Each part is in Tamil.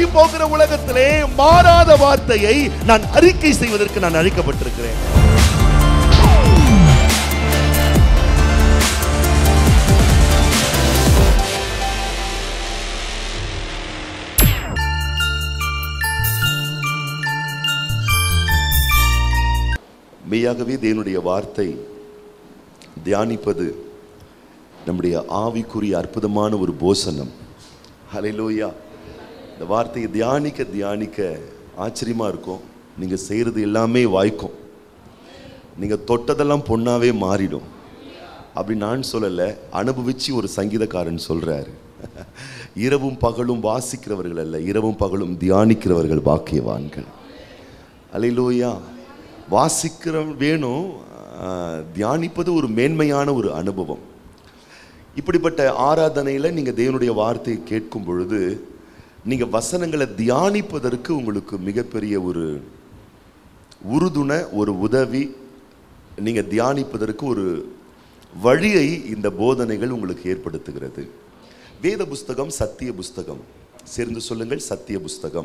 மாறி போகிற உலகத்திலே மாறாத வார்த்தையை நான் அறிக்கை செய்வதற்கு நான் அழைக்கப்பட்டிருக்கிறேன் மெய்யாகவே தேவனுடைய வார்த்தை தியானிப்பது நம்முடைய ஆவிக்குரிய அற்புதமான ஒரு போசனம் ஹalleluya இந்த வார்த்தையை தியானிக்க தியானிக்க ஆச்சரியமா இருக்கும் நீங்க செய்யறது எல்லாமே வாய்க்கும் நீங்க தொட்டதெல்லாம் பொண்ணாவே மாறிடும் அப்படி நான் சொல்லல அனுபவிச்சு ஒரு சங்கீதக்காரன் சொல்றாரு இரவும் பகலும் வாசிக்கிறவர்கள் அல்ல இரவும் பகலும் தியானிக்கிறவர்கள் பாக்கியவான்கள் அலையிலோயா வாசிக்கிற வேணும் ஆஹ், தியானிப்பது ஒரு மேன்மையான ஒரு அனுபவம் இப்படிப்பட்ட ஆராதனையில் நீங்கள் தேவனுடைய வார்த்தையை கேட்கும் பொழுது நீங்கள் வசனங்களை தியானிப்பதற்கு உங்களுக்கு மிகப்பெரிய ஒரு உறுதுணை ஒரு உதவி நீங்கள் தியானிப்பதற்கு ஒரு வழியை இந்த போதனைகள் உங்களுக்கு ஏற்படுத்துகிறது வேத புஸ்தகம் சத்திய புஸ்தகம் சேர்ந்து சொல்லுங்கள் சத்திய புஸ்தகம்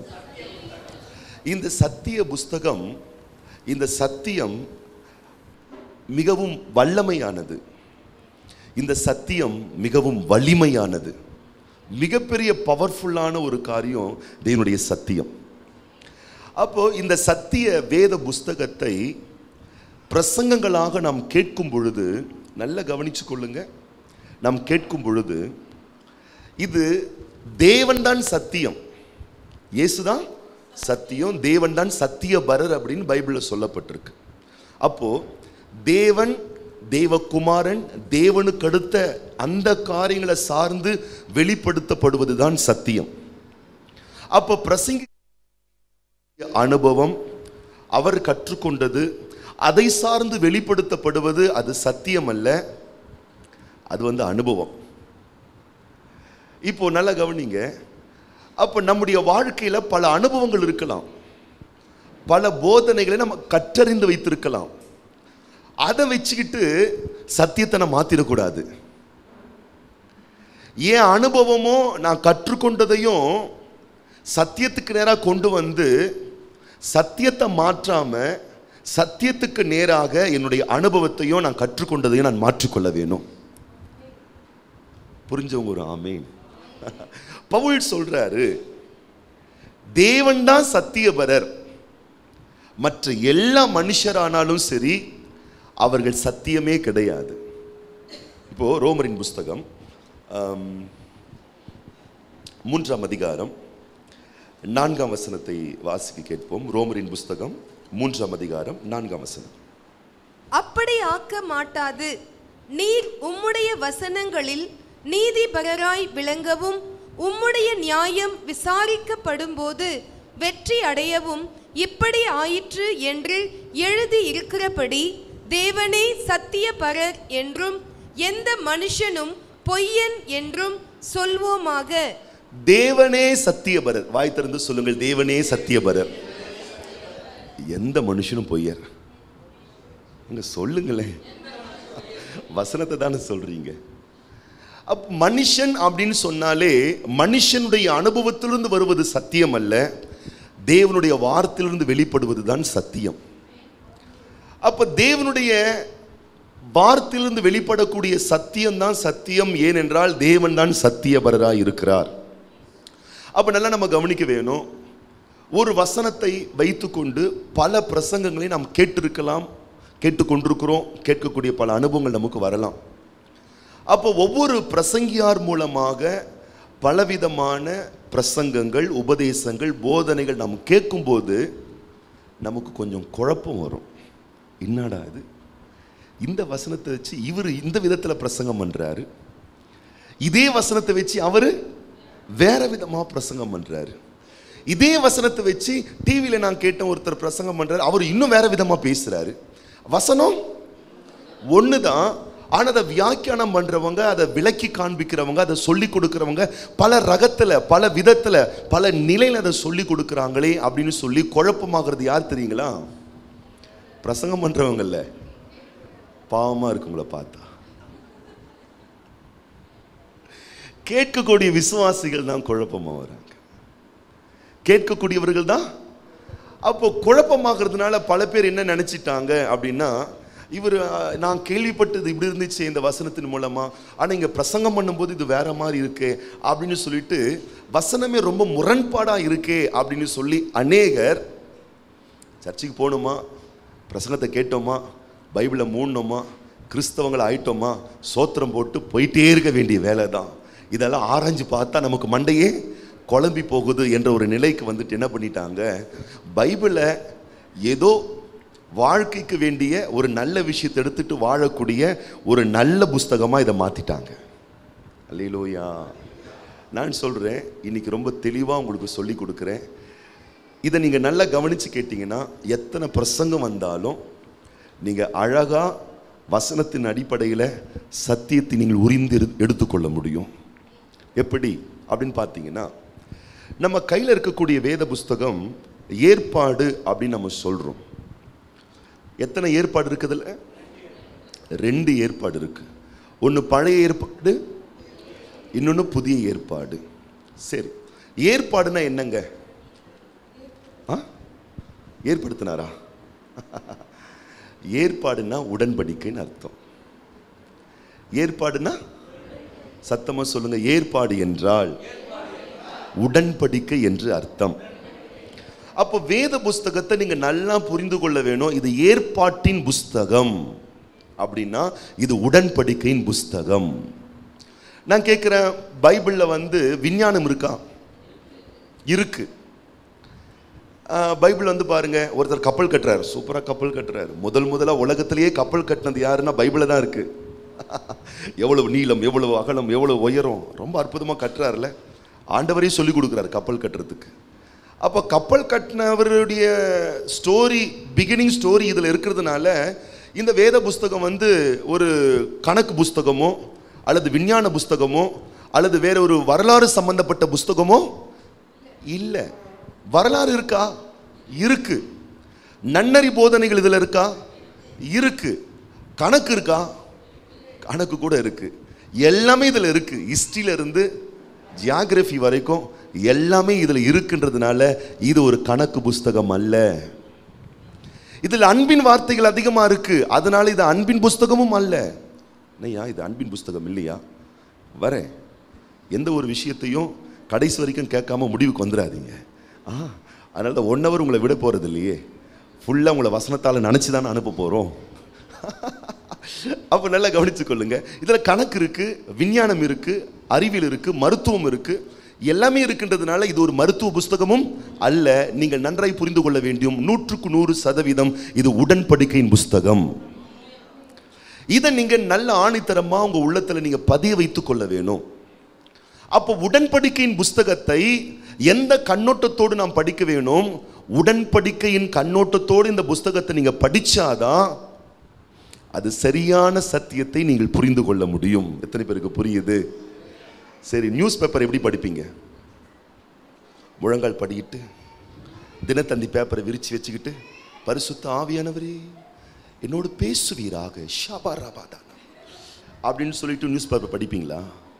இந்த சத்திய புஸ்தகம் இந்த சத்தியம் மிகவும் வல்லமையானது இந்த சத்தியம் மிகவும் வலிமையானது மிகப்பெரிய பவர்ஃபுல்லான ஒரு காரியம் தேவனுடைய சத்தியம் அப்போ இந்த சத்திய வேத புஸ்தகத்தை பிரசங்கங்களாக நாம் கேட்கும் பொழுது நல்லா கவனிச்சு கொள்ளுங்க நாம் கேட்கும் பொழுது இது தேவன்தான் சத்தியம் இயேசுதான் சத்தியம் தேவன்தான் சத்தியபரர் அப்படின்னு பைபிளில் சொல்லப்பட்டிருக்கு அப்போ தேவன் தேவகுமாரன் தேவனுக்கு அடுத்த அந்த காரியங்களை சார்ந்து வெளிப்படுத்தப்படுவதுதான் சத்தியம் அப்போ பிரசங்கி அனுபவம் அவர் கற்றுக்கொண்டது அதை சார்ந்து வெளிப்படுத்தப்படுவது அது சத்தியம் அல்ல அது வந்து அனுபவம் இப்போ நல்லா கவனிங்க அப்போ நம்முடைய வாழ்க்கையில பல அனுபவங்கள் இருக்கலாம் பல போதனைகளை நம்ம கற்றறிந்து வைத்திருக்கலாம் அதை வச்சுக்கிட்டு சத்தியத்தை நான் மாத்திடக்கூடாது என் அனுபவமோ நான் கற்றுக்கொண்டதையும் சத்தியத்துக்கு நேராக கொண்டு வந்து சத்தியத்தை மாற்றாம சத்தியத்துக்கு நேராக என்னுடைய அனுபவத்தையும் நான் கற்றுக்கொண்டதையும் நான் மாற்றிக்கொள்ள வேணும் புரிஞ்சவங்க ஒரு ஆமேன் பவுல் சொல்றாரு தேவன் தான் சத்தியபரர் மற்ற எல்லா மனுஷரானாலும் சரி அவர்கள் சத்தியமே கிடையாது இப்போ ரோமரின் புஸ்தகம் ஆம், மூன்றாம் அதிகாரம் நான்காம் வசனத்தை வாசிக்க கேட்போம் ரோமரின் புஸ்தகம் மூன்றாம் அதிகாரம் நான்காம் வசனம் அப்படி ஆக்க மாட்டாது நீர் உம்முடைய வசனங்களில் நீதிபரராய் விளங்கவும் உம்முடைய நியாயம் விசாரிக்கப்படும்போது வெற்றி அடையவும் இப்படி ஆயிற்று என்று எழுதி இருக்கிறபடி தேவனே சத்தியபரர் என்றும் எந்த மனுஷனும் பொய்யன் என்றும் சொல்வோமாக தேவனே சத்தியபரர் வாய் திறந்து சொல்லுங்கள் தேவனே சத்தியபரர் எந்த மனுஷனும் பொய்யர் இங்க சொல்லுங்களேன் வசனத்தை தானே சொல்றீங்க அப் மனுஷன் அப்படின்னு சொன்னாலே மனுஷனுடைய அனுபவத்திலிருந்து வருவது சத்தியம் அல்ல தேவனுடைய வார்த்தையிலிருந்து வெளிப்படுவது தான் சத்தியம் அப்ப தேவனுடைய வார்த்தையிலிருந்து வெளிப்படக்கூடிய சத்தியம் தான் சத்தியம் ஏனென்றால் தேவன் தான் சத்தியபரராய் இருக்கிறார் அப்ப நல்லா நம்ம கவனிக்க வேணும் ஒரு வசனத்தை வைத்துக்கொண்டு பல பிரசங்கங்களை நாம் கேட்டிருக்கலாம் கேட்டுக்கொண்டிருக்கிறோம் கேட்கக்கூடிய பல அனுபவங்கள் நமக்கு வரலாம் அப்போ ஒவ்வொரு பிரசங்கியார் மூலமாக பலவிதமான பிரசங்கங்கள் உபதேசங்கள் போதனைகள் நாம் கேட்கும்போது நமக்கு கொஞ்சம் குழப்பம் வரும் என்னடா இது இந்த வசனத்தை வச்சு இவர் இந்த விதத்தில் பிரசங்கம் பண்றாரு இதே வசனத்தை வச்சு அவரு வேற விதமா பிரசங்கம் பண்றாரு இதே வசனத்தை வச்சு டிவியில நான் கேட்ட ஒருத்தர் பிரசங்கம் பண்றாரு அவர் இன்னும் வேற விதமா பேசுறாரு வசனம் ஒண்ணுதான் ஆனா அதை வியாக்கியானம் பண்றவங்க அதை விளக்கி காண்பிக்கிறவங்க அதை சொல்லி கொடுக்கிறவங்க பல ரகத்துல பல விதத்துல பல நிலையில அதை சொல்லி கொடுக்குறாங்களே அப்படின்னு சொல்லி குழப்பமாகிறது யார் தெரியுங்களா பிரசங்கம் பண்றவங்கல்ல பாவமா இருக்குங்கள பார்த்தா கேட்கக்கூடிய விசுவாசிகள் தான் குழப்பமா வராங்க கேட்கக்கூடியவர்கள் தான் அப்போ குழப்பமாகிறதுனால பல பேர் என்ன நினைச்சிட்டாங்க அப்படின்னா இவர் நான் கேள்விப்பட்டது இப்படி இருந்துச்சு இந்த வசனத்தின் மூலமா ஆனா இங்க பிரசங்கம் பண்ணும்போது இது வேற மாதிரி இருக்கே அப்படின்னு சொல்லிட்டு வசனமே ரொம்ப முரண்பாடா இருக்கே அப்படின்னு சொல்லி அநேகர் சர்ச்சுக்கு போகணுமா பிரசங்கத்தை கேட்டோமா பைபிளை மூடணுமா கிறிஸ்தவங்களை ஆயிட்டோமா சோத்திரம் போட்டு போயிட்டே இருக்க வேண்டிய வேலை தான் இதெல்லாம் ஆராய்ஞ்சு பார்த்தா நமக்கு மண்டையே குழம்பி போகுது என்ற ஒரு நிலைக்கு வந்துட்டு என்ன பண்ணிட்டாங்க பைபிளை ஏதோ வாழ்க்கைக்கு வேண்டிய ஒரு நல்ல விஷயத்தை எடுத்துட்டு வாழக்கூடிய ஒரு நல்ல புஸ்தகமாக இதை மாற்றிட்டாங்க அல்லேலூயா நான் சொல்கிறேன் இன்னைக்கு ரொம்ப தெளிவாக உங்களுக்கு சொல்லி கொடுக்குறேன் இதை நீங்கள் நல்லா கவனித்து கேட்டிங்கன்னா எத்தனை பிரசங்கம் வந்தாலும் நீங்கள் அழகாக வசனத்தின் அடிப்படையில் சத்தியத்தை நீங்கள் உரிந்து எடு- எடுத்துக்கொள்ள முடியும் எப்படி அப்படின்னு பார்த்தீங்கன்னா நம்ம கையில் இருக்கக்கூடிய வேத புஸ்தகம் ஏற்பாடு அப்படின்னு நம்ம சொல்கிறோம் எத்தனை ஏற்பாடு இருக்குதுல்ல ரெண்டு ஏற்பாடு இருக்கு ஒன்று பழைய ஏற்பாடு இன்னொன்று புதிய ஏற்பாடு சரி ஏற்பாடுனா என்னங்க ஆ ஏற்படுத்தினாரா ஏற்பாடுனா உடன்படிக்கைன்னு அர்த்தம் ஏற்பாடுனா சத்தமா சொல்லுங்க ஏற்பாடு என்றால் உடன்படிக்கை என்று அர்த்தம் அப்போ வேத புஸ்தகத்தை நீங்க நல்லா புரிந்து கொள்ள வேணும் இது ஏற்பாட்டின் புஸ்தகம் அப்படின்னா இது உடன்படிக்கையின் புஸ்தகம் நான் கேட்குறேன் பைபிளில் வந்து விஞ்ஞானம் இருக்கா இருக்கு ஆஹ், பைபிள் வந்து பாருங்க ஒருத்தர் கப்பல் கட்டுறாரு சூப்பரா கப்பல் கட்டுறாரு முதல் முதலா உலகத்திலேயே கப்பல் கட்டினது யாருன்னா பைபிளில் தான் இருக்கு எவ்வளவு நீளம் எவ்வளவு அகலம் எவ்வளவு உயரம் ரொம்ப அற்புதமா கட்டுறாருல ஆண்டவரே சொல்லி கொடுக்குறாரு கப்பல் கட்டுறதுக்கு அப்போ கப்பல் கட்டினவருடைய ஸ்டோரி பிகினிங் ஸ்டோரி இதில் இருக்கிறதுனால இந்த வேத புஸ்தகம் வந்து ஒரு கணக்கு புஸ்தகமோ அல்லது விஞ்ஞான புஸ்தகமோ அல்லது வேற ஒரு வரலாறு சம்பந்தப்பட்ட புஸ்தகமோ இல்லை வரலாறு இருக்கா இருக்கு நன்னறி போதனைகள் இதில் இருக்கா இருக்கு கணக்கு இருக்கா கணக்கு கூட இருக்கு எல்லாமே இதில் இருக்கு ஹிஸ்டரியில இருந்து ஜியாகிரபி வரைக்கும் எல்லாமே இதில் இருக்குன்றதுனால இது ஒரு கணக்கு புஸ்தகம் அல்ல இதில் அன்பின் வார்த்தைகள் அதிகமாக இருக்கு அதனால இது அன்பின் புஸ்தகமும் அல்ல என்னய்யா இது அன்பின் புஸ்தகம் இல்லையா வரேன் எந்த ஒரு விஷயத்தையும் கடைசி வரைக்கும் கேட்காம முடிவுக்கு வந்துடாதீங்க ஆ அதனால தான் ஒன் ஹவர் உங்களை விட போகிறது இல்லையே ஃபுல்லாக உங்களை வசனத்தால் நினச்சி தானே அனுப்ப போகிறோம் அப்போ நல்லா கவனிச்சுக்கொள்ளுங்க இதில் கணக்கு இருக்கு விஞ்ஞானம் இருக்கு அறிவியல் இருக்கு மருத்துவம் இருக்கு எல்லாமே இருக்கின்றதுனால இது ஒரு மருத்துவ புஸ்தகமும் அல்ல நீங்கள் நன்றாய் புரிந்து கொள்ள வேண்டியும் நூற்றுக்கு நூறு சதவீதம் இது உடன்படிக்கையின் புஸ்தகம் இதை நீங்க நல்ல ஆணித்தரமா உங்க உள்ளத்துல நீங்க பதிய வைத்துக் கொள்ள வேணும் அப்போ உடன்படிக்கையின் புஸ்தகத்தை எந்த கண்ணோட்டத்தோடு நாம் படிக்க வேணும் உடன்படிக்கையின் கண்ணோட்டத்தோடு இந்த புஸ்தகத்தை நீங்க படிச்சாதான் அது சரியான சத்தியத்தை நீங்கள் புரிந்து கொள்ள முடியும் எத்தனை பேருக்கு புரியுது சரி நியூஸ் பேப்பர் எப்படி படிப்பீங்க முழங்கால் படிக்கிட்டு தினத்தந்தி பேப்பரை விரிச்சு வச்சுக்கிட்டு பரிசுத்த ஆவியானவரே என்னோடு பேசுவீராக ஷபா ரபாதானா. அப்படின்னு சொல்லிட்டு நியூஸ் பேப்பர் படிப்பீங்களா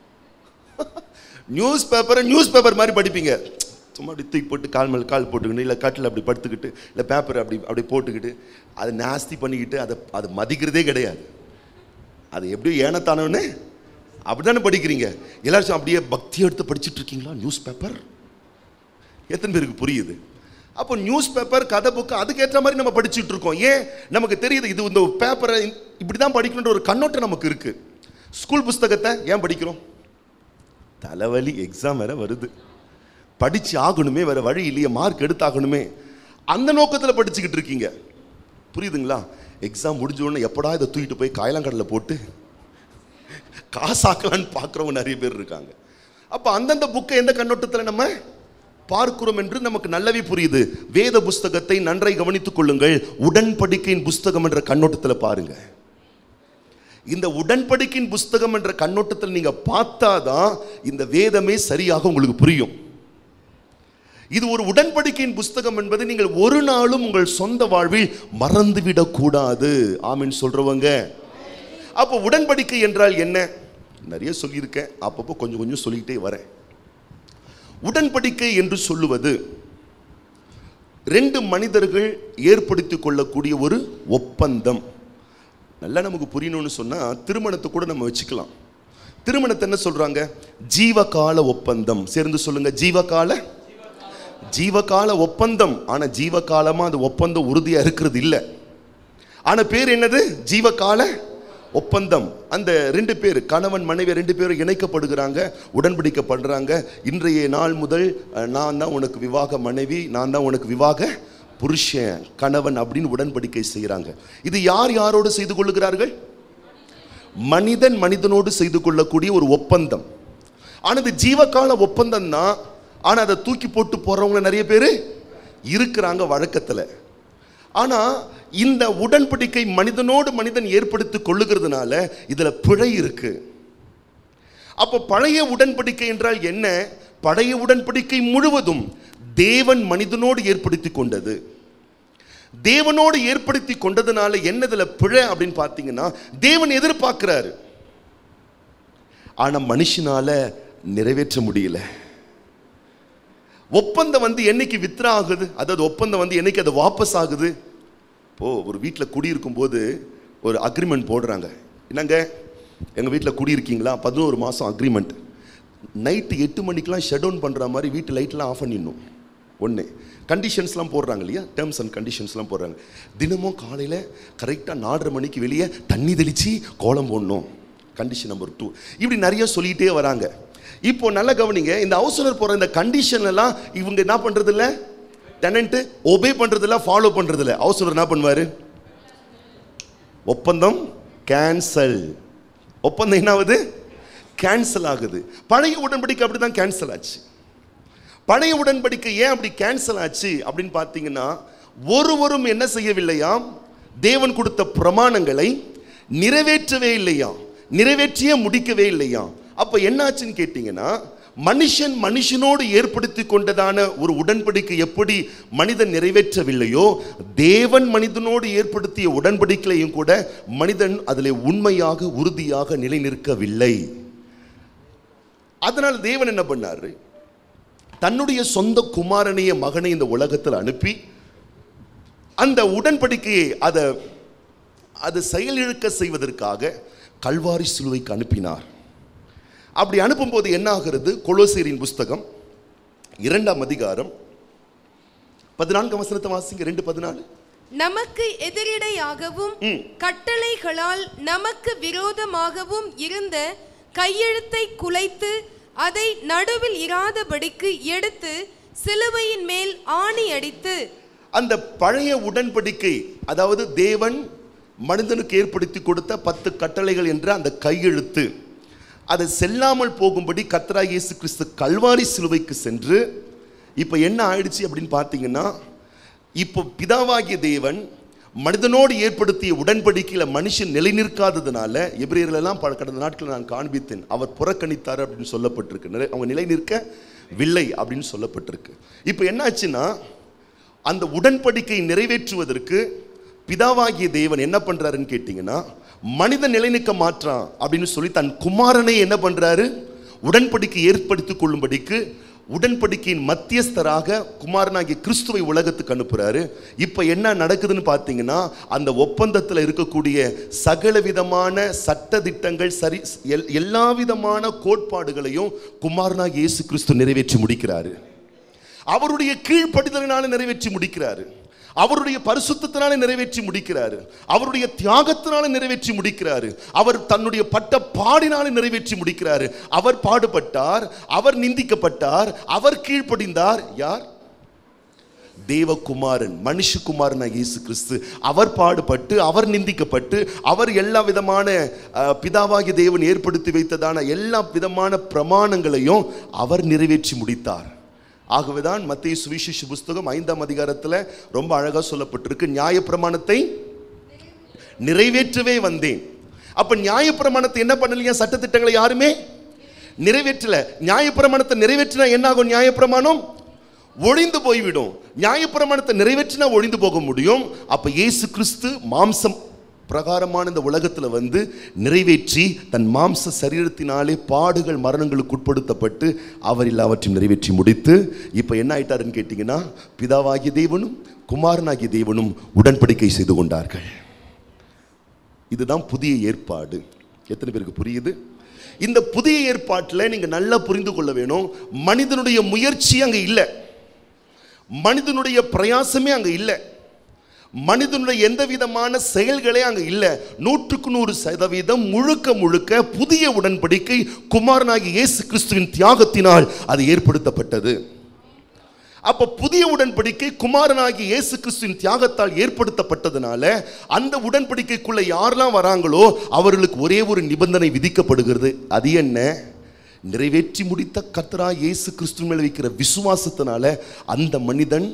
நியூஸ் பேப்பரை நியூஸ் பேப்பர் மாதிரி படிப்பீங்க சும்மா அப்படி தூக்கி போட்டு கால் மேல் கால் போட்டுக்கிட்டு இல்லை கட்டில் அப்படி படுத்துக்கிட்டு இல்லை பேப்பர் அப்படி அப்படி போட்டுக்கிட்டு அதை நாஸ்தி பண்ணிக்கிட்டு அதை அதை மதிக்கிறதே கிடையாது அது எப்படியும் ஏனத்தானவனே அப்படிதானே படிக்கிறீங்க எல்லாரும் அப்படியே பக்தி எடுத்து படிச்சிட்டு இருக்கீங்களா நியூஸ் பேப்பர் எத்தனை பேருக்கு புரியுது அப்போ நியூஸ் பேப்பர் கதை புக்கு அதுக்கேற்ற மாதிரி நம்ம படிச்சுட்டு இருக்கோம் ஏன் நமக்கு தெரியுது இது இந்த பேப்பரை இப்படி தான் படிக்கணுன்ற ஒரு கண்ணோட்டம் நமக்கு இருக்கு ஸ்கூல் புஸ்தகத்தை ஏன் படிக்கிறோம் தலைவலி எக்ஸாம் வேற வருது படிச்சு ஆகணுமே வேற வழி இல்லையே மார்க் எடுத்தாகணுமே அந்த நோக்கத்தில் படிச்சுக்கிட்டு இருக்கீங்க புரியுதுங்களா எக்ஸாம் முடிஞ்ச உடனே எப்படா இதை தூக்கிட்டு போய் காயலாங்கடலில் போட்டு காசாக்கலான்னு பார்க்குறவங்க நிறைய பேர் இருக்காங்க அப்போ அந்தந்த புக்கை எந்த கண்ணோட்டத்தில் நம்ம பார்க்கிறோம் என்று நமக்கு நல்லாவே புரியுது வேத புஸ்தகத்தை நன்றாய் கவனித்துக் கொள்ளுங்கள் உடன்படிக்கையின் புஸ்தகம் என்ற கண்ணோட்டத்தில் பாருங்க இந்த உடன்படிக்கையின் புஸ்தகம் என்ற கண்ணோட்டத்தில் நீங்க பார்த்தாதான் இந்த வேதமே சரியாக உங்களுக்கு புரியும் இது ஒரு உடன்படிக்கையின் புஸ்தகம் என்பதை நீங்கள் ஒரு நாளும் உங்கள் சொந்த வாழ்வில் மறந்துவிடக் கூடாது ஆமீன் சொல்றவங்க அப்போ உடன்படிக்கை என்றால் என்ன நிறைய சொல்லியிருக்கேன் அப்பப்போ கொஞ்சம் கொஞ்சம் சொல்லிக்கிட்டே வரேன் உடன்படிக்கை என்று சொல்லுவது ரெண்டு மனிதர்கள் ஏற்படுத்தி கொள்ளக்கூடிய ஒரு ஒப்பந்தம் நல்லா நமக்கு புரியணும்னு சொன்னா திருமணத்தை கூட நம்ம வச்சுக்கலாம் திருமணத்தை என்ன சொல்றாங்க ஜீவகால ஒப்பந்தம் சேர்ந்து சொல்லுங்க ஜீவகால ஜீவகால ஒப்பந்தம் ஆனா ஜீவகாலமா அது ஒப்பந்தம் உறுதியா இருக்கிறது இல்லை ஆனா பேர் என்னது ஜீவகால ஒப்பந்தம் அந்த ரெண்டு பேர் கணவன் மனைவி ரெண்டு பேரும் இணைக்கப்படுகிறாங்க உடன்படிக்கை பண்றாங்க இன்றைய நாள் முதல் அஹ், நான் தான் உனக்கு விவாக மனைவி நான் தான் உனக்கு விவாக புருஷன் கணவன் அப்படின்னு உடன்படிக்கை செய்கிறாங்க இது யார் யாரோடு செய்து கொள்ளுகிறார்கள் மனிதன் மனிதனோடு செய்து கொள்ளக்கூடிய ஒரு ஒப்பந்தம் ஆனா இது ஜீவகால ஒப்பந்தம் தான் ஆனா அதை தூக்கி போட்டு போறவங்க நிறைய பேர் இருக்கிறாங்க வழக்கத்துல ஆனா இந்த உடன்படிக்கை மனிதனோடு மனிதன் ஏற்படுத்தி கொள்ளுகிறதுனால இதுல பிழை இருக்கு அப்போ பழைய உடன்படிக்கை என்றால் என்ன பழைய உடன்படிக்கை முழுவதும் தேவன் மனிதனோடு ஏற்படுத்தி கொண்டது தேவனோடு ஏற்படுத்தி கொண்டதுனால என்னதுல பிழை அப்படின்னு பார்த்தீங்கன்னா தேவன் எதிர்பார்க்கிறாரு ஆனா மனுஷனால நிறைவேற்ற முடியல ஒப்பந்தம் வந்து என்னைக்கு வித்ரா ஆகுது அதாவது ஒப்பந்தம் வந்து என்னைக்கு அது வாபஸ் ஆகுது இப்போ ஒரு வீட்டில் குடியிருக்கும் போது ஒரு அக்ரிமெண்ட் போடுறாங்க என்னங்க எங்கள் வீட்டில் குடியிருக்கீங்களா பதினோரு மாதம் அக்ரிமெண்ட் நைட்டு எட்டு மணிக்கெலாம் ஷட் டவுன் பண்ணுற மாதிரி வீட்டு லைட்லாம் ஆஃப் பண்ணிடணும் ஒன்று கண்டிஷன்ஸ்லாம் போடுறாங்க இல்லையா டேர்ம்ஸ் அண்ட் கண்டிஷன்ஸ்லாம் போடுறாங்க தினமும் காலையில் கரெக்டாக நாலரை மணிக்கு வெளியே தண்ணி தெளித்து கோலம் போடணும் கண்டிஷன் நம்பர் டூ இப்படி நிறைய சொல்லிகிட்டே வராங்க இப்போ நல்ல கவனிங்க இந்த ஹவுஸ்னர் போகிற இந்த கண்டிஷன் எல்லாம் இவங்க என்ன பண்ணுறது இல்லை டெனண்ட்டு ஒபே பண்ணுறது இல்லை ஃபாலோ பண்ணுறது இல்லை ஹவுஸ்னர் என்ன பண்ணுவார் ஒப்பந்தம் கேன்சல் ஒப்பந்தம் என்ன ஆகுது கேன்சல் ஆகுது பழைய உடன்படிக்கை அப்படி தான் கேன்சல் ஆச்சு பழைய உடன்படிக்கை ஏன் அப்படி கேன்சல் ஆச்சு அப்படின்னு பார்த்தீங்கன்னா ஒருவரும் என்ன செய்யவில்லையாம் தேவன் கொடுத்த பிரமாணங்களை நிறைவேற்றவே இல்லையாம் நிறைவேற்றியே முடிக்கவே இல்லையாம் அப்போ என்னாச்சுன்னு கேட்டிங்கன்னா மனுஷன் மனுஷனோடு ஏற்படுத்தி கொண்டதான ஒரு உடன்படிக்கை எப்படி மனிதன் நிறைவேற்றவில்லையோ தேவன் மனிதனோடு ஏற்படுத்திய உடன்படிக்கையும் கூட மனிதன் அதில் உண்மையாக உறுதியாக நிலை நிற்கவில்லை அதனால் தேவன் என்ன பண்ணாரு தன்னுடைய சொந்த குமாரனைய மகனை இந்த உலகத்தில் அனுப்பி அந்த உடன்படிக்கையை அதை அது செயலிழக்க செய்வதற்காக கல்வாரி சிலுவைக்கு அனுப்பினார் அப்படி அனுப்பும்போது என்ன ஆகிறது கொலோசியரின் புஸ்தகம் இரண்டாம் அதிகாரம் பதினான்கு வசனத்தை வாசிங்க ரெண்டு பதினாலு நமக்கு எதிரிடையாகவும் கட்டளைகளால் நமக்கு விரோதமாகவும் இருந்த கையெழுத்தை குலைத்து அதை நடுவில் இராதபடிக்கு எடுத்து சிலுவையின் மேல் ஆணி அடித்து அந்த பழைய உடன்படிக்கை அதாவது தேவன் மனிதனுக்கு ஏற்படுத்தி கொடுத்த பத்து கட்டளைகள் என்ற அந்த கையெழுத்து அதை செல்லாமல் போகும்படி கத்ரா இயேசு கிறிஸ்து கல்வாரி சிலுவைக்கு சென்று இப்போ என்ன ஆயிடுச்சு அப்படின்னு பார்த்தீங்கன்னா இப்போ பிதாவாகிய தேவன் மனிதனோடு ஏற்படுத்திய உடன்படிக்கையில் மனுஷன் நிலை நிற்காததுனால எபிரேயர்களெல்லாம் பல கடந்த நாட்களில் நான் காண்பித்தேன் அவர் புறக்கணித்தார் அப்படின்னு சொல்லப்பட்டிருக்கு நிலை- அவங்க நிலை நிற்கவில்லை அப்படின்னு சொல்லப்பட்டிருக்கு இப்போ என்னாச்சுன்னா அந்த உடன்படிக்கை நிறைவேற்றுவதற்கு பிதாவாகிய தேவன் என்ன பண்றாருன்னு கேட்டிங்கன்னா மனிதன் நிலைநிற்க மாற்றான் அப்படின்னு சொல்லி தன் குமாரனை என்ன பண்றாரு உடன்படிக்கை ஏற்படுத்திக் கொள்ளும்படிக்கு உடன்படிக்கையின் மத்தியஸ்தராக குமாரனாகிய கிறிஸ்துவை உலகத்துக்கு அனுப்புறாரு இப்போ என்ன நடக்குதுன்னு பார்த்தீங்கன்னா அந்த ஒப்பந்தத்தில் இருக்கக்கூடிய சகல விதமான சட்ட திட்டங்கள் சரி எல்- எல்லா விதமான கோட்பாடுகளையும் குமாரனாகிய இயேசு கிறிஸ்து நிறைவேற்றி முடிக்கிறாரு அவருடைய கீழ்ப்படிதலினால நிறைவேற்றி முடிக்கிறாரு அவருடைய பரிசுத்தத்தினால நிறைவேற்றி முடிக்கிறாரு அவருடைய தியாகத்தினால நிறைவேற்றி முடிக்கிறாரு அவர் தன்னுடைய பட்ட பாடினால நிறைவேற்றி முடிக்கிறாரு அவர் பாடுபட்டார் அவர் நிந்திக்கப்பட்டார் அவர் கீழ்ப்படிந்தார் யார் தேவகுமாரன் மனுஷகுமாரன் இயேசு கிறிஸ்து அவர் பாடுபட்டு அவர் நிந்திக்கப்பட்டு அவர் எல்லா விதமான அஹ், பிதாவாகிய தேவன் ஏற்படுத்தி வைத்ததான எல்லா விதமான பிரமாணங்களையும் அவர் நிறைவேற்றி முடித்தார் ஆகவேதான் மத்திய சுவிசேஷ புஸ்தகம் ஐந்தாம் அதிகாரத்தில் ரொம்ப அழகா சொல்லப்பட்டிருக்கு நியாயப்பிரமாணத்தை நிறைவேற்றவே வந்தேன் அப்ப நியாயப்பிரமாணத்தை என்ன பண்ணலையா சட்டத்திட்டங்களை யாருமே நிறைவேற்றல நியாயப்பிரமாணத்தை நிறைவேற்றினா என்ன ஆகும் நியாயப்பிரமாணம் ஒழிந்து போய்விடும் நியாயப்பிரமாணத்தை நிறைவேற்றினா ஒழிந்து போக முடியும் அப்ப இயேசு கிறிஸ்து மாம்சம் பிரகாரமான இந்த உலகத்தில் வந்து நிறைவேற்றி தன் மாம்ச சரீரத்தினாலே பாடுகள் மரணங்களுக்கு உட்படுத்தப்பட்டு அவர் எல்லாவற்றையும் நிறைவேற்றி முடித்து இப்போ என்ன ஆயிட்டாருன்னு கேட்டிங்கன்னா பிதாவாகிய தேவனும் குமாரனாகிய தேவனும் உடன்படிக்கை செய்து கொண்டார்கள் இதுதான் புதிய ஏற்பாடு எத்தனை பேருக்கு புரியுது இந்த புதிய ஏற்பாட்டில் நீங்க நல்லா புரிந்து கொள்ள வேணும் மனிதனுடைய முயற்சி அங்க இல்லை மனிதனுடைய பிரயாசமே அங்க இல்லை மனிதனுடைய எந்த விதமான செயல்களே அங்க இல்லை நூற்றுக்கு நூறு சதவீதம் முழுக்க முழுக்க புதிய உடன்படிக்கை குமாரனாகிய இயேசு கிறிஸ்துவின் தியாகத்தினால் அது ஏற்படுத்தப்பட்டது அப்ப புதிய உடன்படிக்கை குமாரனாகிய இயேசு கிறிஸ்துவின் தியாகத்தால் ஏற்படுத்தப்பட்டதுனால அந்த உடன்படிக்கைக்குள்ள யாரெல்லாம் வராங்களோ அவர்களுக்கு ஒரே ஒரு நிபந்தனை விதிக்கப்படுகிறது அது என்ன நிறைவேற்றி முடித்த கர்த்தரா இயேசு கிறிஸ்துவின் மேல் வைக்கிற விசுவாசத்தினால அந்த மனிதன்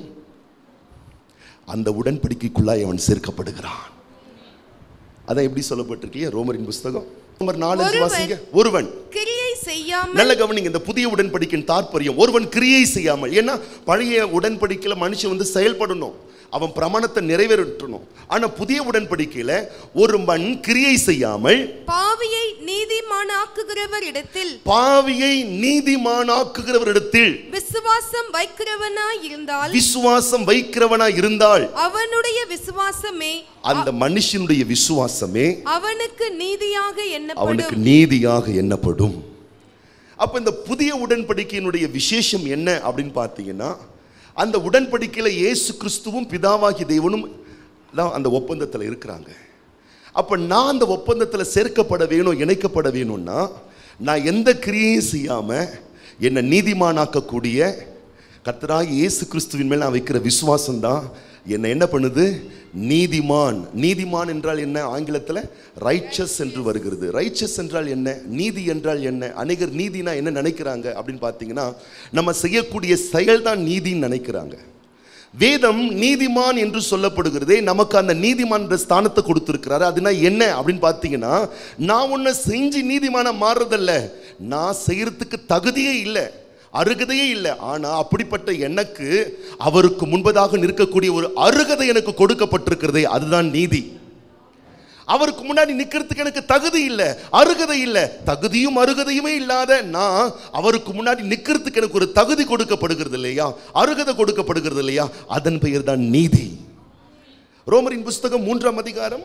அந்த உடன்படிக்கைக்குள்ளாய் அவன் சேர்க்கப்படுகிறான் அதான் எப்படி சொல்லப்பட்டிருக்கீங்க ரோமரின் புஸ்தகம் ரோமர் நாலு அஞ்சு ஒருவன் வாசிங்க ஒருவன் கிரியை செய்யாமல் நல்ல கவனிங்க இந்த புதிய உடன்படிக்கையின் தாற்பயம் ஒருவன் கிரியை செய்யாமல் ஏன்னா பழைய உடன்படிக்கையில மனுஷன் வந்து செயல்படணும் அவன் பிரமாணத்தை நிறைவேற்றணும் ஆனா புதிய உடன்படிக்கையில ஒரு மண் கிரியை செய்யாமல் பாவியை நீதிமானாக்குகிறவர் இடத்தில் பாவியை நீதிமானாக்குகிறவரிடத்தில் விசுவாசம் வைக்கிறவனாய் இருந்தால் விசுவாசம் வைக்கிறவனா இருந்தால் அவனுடைய விசுவாசமே அந்த மனுஷனுடைய விசுவாசமே அவனுக்கு நீதியாக அவனுக்கு எண்ணப்படும் நீதியாக எண்ணப்படும் அப்ப இந்த புதிய உடன்படிக்கையினுடைய விசேஷம் என்ன அப்படின்னு பார்த்தீங்கன்னா அந்த உடன்படிக்கையில இயேசு கிறிஸ்துவும் பிதாவாகி தேவனும் தான் அந்த ஒப்பந்தத்தில் இருக்கிறாங்க அப்ப நான் அந்த ஒப்பந்தத்தில் சேர்க்கப்பட வேணும் இணைக்கப்பட வேணும்னா நான் எந்த கிரியையும் செய்யாம என்னை நீதிமானாக்கக்கூடிய கர்த்தராகிய இயேசு கிறிஸ்துவின் மேல் நான் வைக்கிற விசுவாசம் தான் என்னை என்ன பண்ணுது நீதிமான் நீதிமான் என்றால் என்ன ஆங்கிலத்தில் ரைச்சஸ் என்று வருகிறது ரைச்சஸ் என்றால் என்ன நீதி என்றால் என்ன அநேகர் நீதினா என்ன நினைக்கிறாங்க அப்படின்னு பார்த்தீங்கன்னா நம்ம செய்யக்கூடிய செயல் தான் நீதின்னு நினைக்கிறாங்க வேதம் நீதிமான் என்று சொல்லப்படுகிறதே நமக்கு அந்த நீதிமான் என்ற ஸ்தானத்தை கொடுத்திருக்கிறாரு அதுனா என்ன அப்படின்னு பார்த்தீங்கன்னா நான் உன்னை செஞ்சு நீதிமான மாறுறதில்ல நான் செய்யறதுக்கு தகுதியே இல்லை அருகதையே இல்லை ஆனா அப்படிப்பட்ட எனக்கு அவருக்கு முன்பதாக நிற்கக்கூடிய ஒரு அருகதை எனக்கு கொடுக்கப்பட்டிருக்கிறதே அதுதான் நீதி அவருக்கு முன்னாடி நிக்கிறதுக்கு எனக்கு தகுதி இல்லை அருகதை இல்லை தகுதியும் அருகதையுமே இல்லாத நான் அவருக்கு முன்னாடி நிக்கிறதுக்கு எனக்கு ஒரு தகுதி கொடுக்கப்படுகிறது இல்லையா அருகதை கொடுக்கப்படுகிறது இல்லையா அதன் பெயர் தான் நீதி ரோமரின் புஸ்தகம் மூன்றாம் அதிகாரம்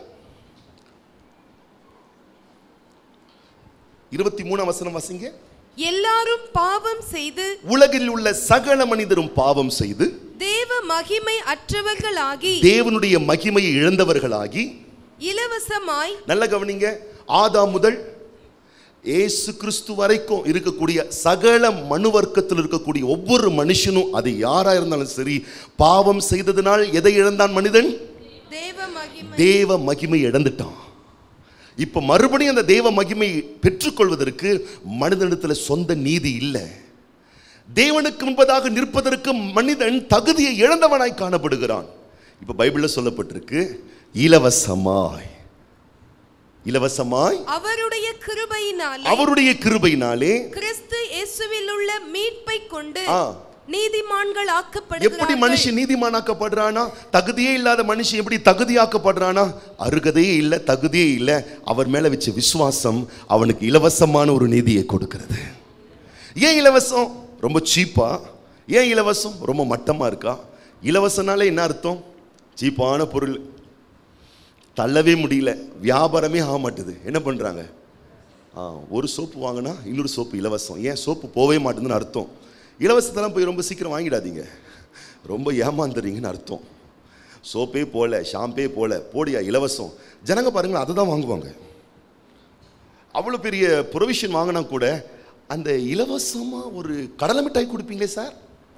இருபத்தி மூணாம் வசனம் வாசிங்க எல்லாரும் பாவம் செய்து உலகில் உள்ள சகல மனிதரும் பாவம் செய்து தேவ மகிமை அற்றவர்களாகி தேவனுடைய மகிமையை இழந்தவர்களாகி இலவசமாய் நல்ல கவனிங்க ஆதாம் முதல் ஏசு கிறிஸ்து வரைக்கும் இருக்கக்கூடிய சகல மனு வர்க்கத்தில் இருக்கக்கூடிய ஒவ்வொரு மனுஷனும் அது யாரா இருந்தாலும் சரி பாவம் செய்ததினால் எதை இழந்தான் மனிதன் தேவ மகிமை தேவ மகிமை இழந்துட்டான் இப்ப மறுபடியும் அந்த தேவ மகிமை பெற்றுக்கொள்வதற்கு மனிதனிடத்தில் சொந்த நீதி இல்லை தேவனுக்கு முன்பதாக நிற்பதற்கு மனிதன் தகுதியை இழந்தவனாய் காணப்படுகிறான் இப்ப பைபிள்ல சொல்லப்பட்டிருக்கு இலவசமாய் இலவசமாய் அவருடைய கிருபையினாலே அவருடைய கிருபையினாலே கிறிஸ்து இயேசுவில் உள்ள மீட்பை கொண்டு ஆ. நீதிமான்கள் எப்படி ஆக்கப்படுகிறார்கள் மனுஷன் நீதிமானாக்கப்படுறானா தகுதியே இல்லாத மனுஷன் எப்படி தகுதியாக்கப்படுறானா அருகதையே இல்லை தகுதியே இல்லை அவர் மேல வச்ச விசுவாசம் அவனுக்கு இலவசமான ஒரு நீதியை கொடுக்கிறது ஏன் இலவசம் ரொம்ப சீப்பா ஏன் இலவசம் ரொம்ப மட்டமா இருக்கா இலவசனாலே என்ன அர்த்தம் சீப்பான பொருள் தள்ளவே முடியல வியாபாரமே ஆக மாட்டுது என்ன பண்றாங்க ஆ ஒரு சோப்பு வாங்கினா இன்னொரு சோப்பு இலவசம் ஏன் சோப்பு போகவே மாட்டேங்குதுன்னு அர்த்தம் இலவசத்தெல்லாம் போய் ரொம்ப சீக்கிரம் வாங்கிடாதீங்க ரொம்ப ஏமாந்துறீங்கன்னு அர்த்தம் சோப்பே போல ஷாம்பே போல போடியா இலவசம் ஜனங்க பாருங்களேன் அதை தான் வாங்குவாங்க அவ்வளோ பெரிய ப்ரொவிஷன் வாங்கினா கூட அந்த இலவசமாக ஒரு கடலை மிட்டாய் கொடுப்பீங்களே சார்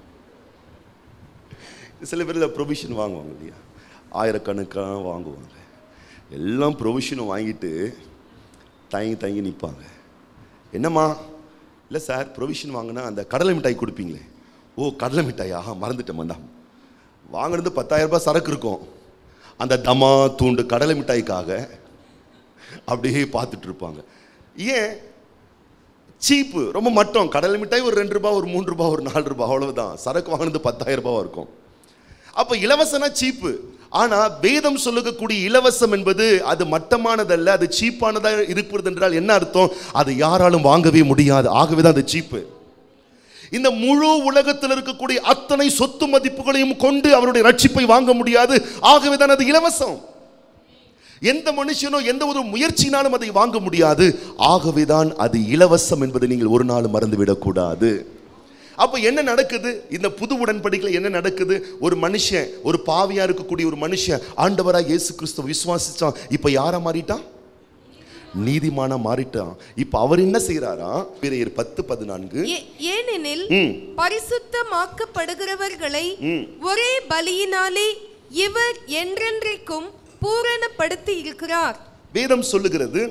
சில பேரில் ப்ரொவிஷன் வாங்குவாங்க இல்லையா ஆயிரக்கணக்கான வாங்குவாங்க எல்லாம் ப்ரொவிஷனும் வாங்கிட்டு தயங்கி தயங்கி நிற்பாங்க என்னம்மா இல்லை சார் ப்ரொவிஷன் வாங்கினா அந்த கடலை மிட்டாய் கொடுப்பீங்களே ஓ கடலை மிட்டாயா ஆஹா மறந்துட்டேன் தான் வாங்கினது பத்தாயிரம் ரூபாய் சரக்கு இருக்கும் அந்த தமா தூண்டு கடலை மிட்டாய்க்காக அப்படியே பார்த்துட்டு இருப்பாங்க ஏன் சீப்பு ரொம்ப மட்டம் கடலை மிட்டாய் ஒரு ரெண்டு ரூபாய் ஒரு மூணு ரூபாய் ஒரு நாலு ரூபாய் அவ்வளவுதான் சரக்கு வாங்கினது பத்தாயிரம் ரூபாய் இருக்கும் அப்போ இலவசனா சீப்பு ஆனா வேதம் சொல்லக்கூடிய இலவசம் என்பது அது மட்டமானதல்ல அது சீப்பானதா இருக்கிறது என்றால் என்ன அர்த்தம் அதை யாராலும் வாங்கவே முடியாது ஆகவே தான் அது சீப்பு இந்த முழு உலகத்தில் இருக்கக்கூடிய அத்தனை சொத்து மதிப்புகளையும் கொண்டு அவருடைய ரட்சிப்பை வாங்க முடியாது ஆகவே தான் அது இலவசம் எந்த மனுஷனோ எந்த ஒரு முயற்சினாலும் அதை வாங்க முடியாது ஆகவே தான் அது இலவசம் என்பதை நீங்கள் ஒரு நாள் மறந்துவிடக்கூடாது அப்போ என்ன நடக்குது இந்த புது உடன்படிக்கையில் என்ன நடக்குது ஒரு மனுஷன் ஒரு பாவியா இருக்கக்கூடிய ஒரு மனுஷன் ஆண்டவராக இயேசு கிறிஸ்துவ விசுவாசிச்சான் இப்போ யாரா மாறிட்டான் நீதிமானா மாறிட்டான் இப்போ அவர் என்ன செய்யறாரா பிறையர் பத்து பதினான்கு ஏ- ஏனெனில் ம். பரிசுத்தமாக்கப்படுகிறவர்களை ஒரே பலியினாலே இவர் என்றென்றைக்கும் பூரணப்படுத்தி இருக்கிறார் வேதம் சொல்லுகிறது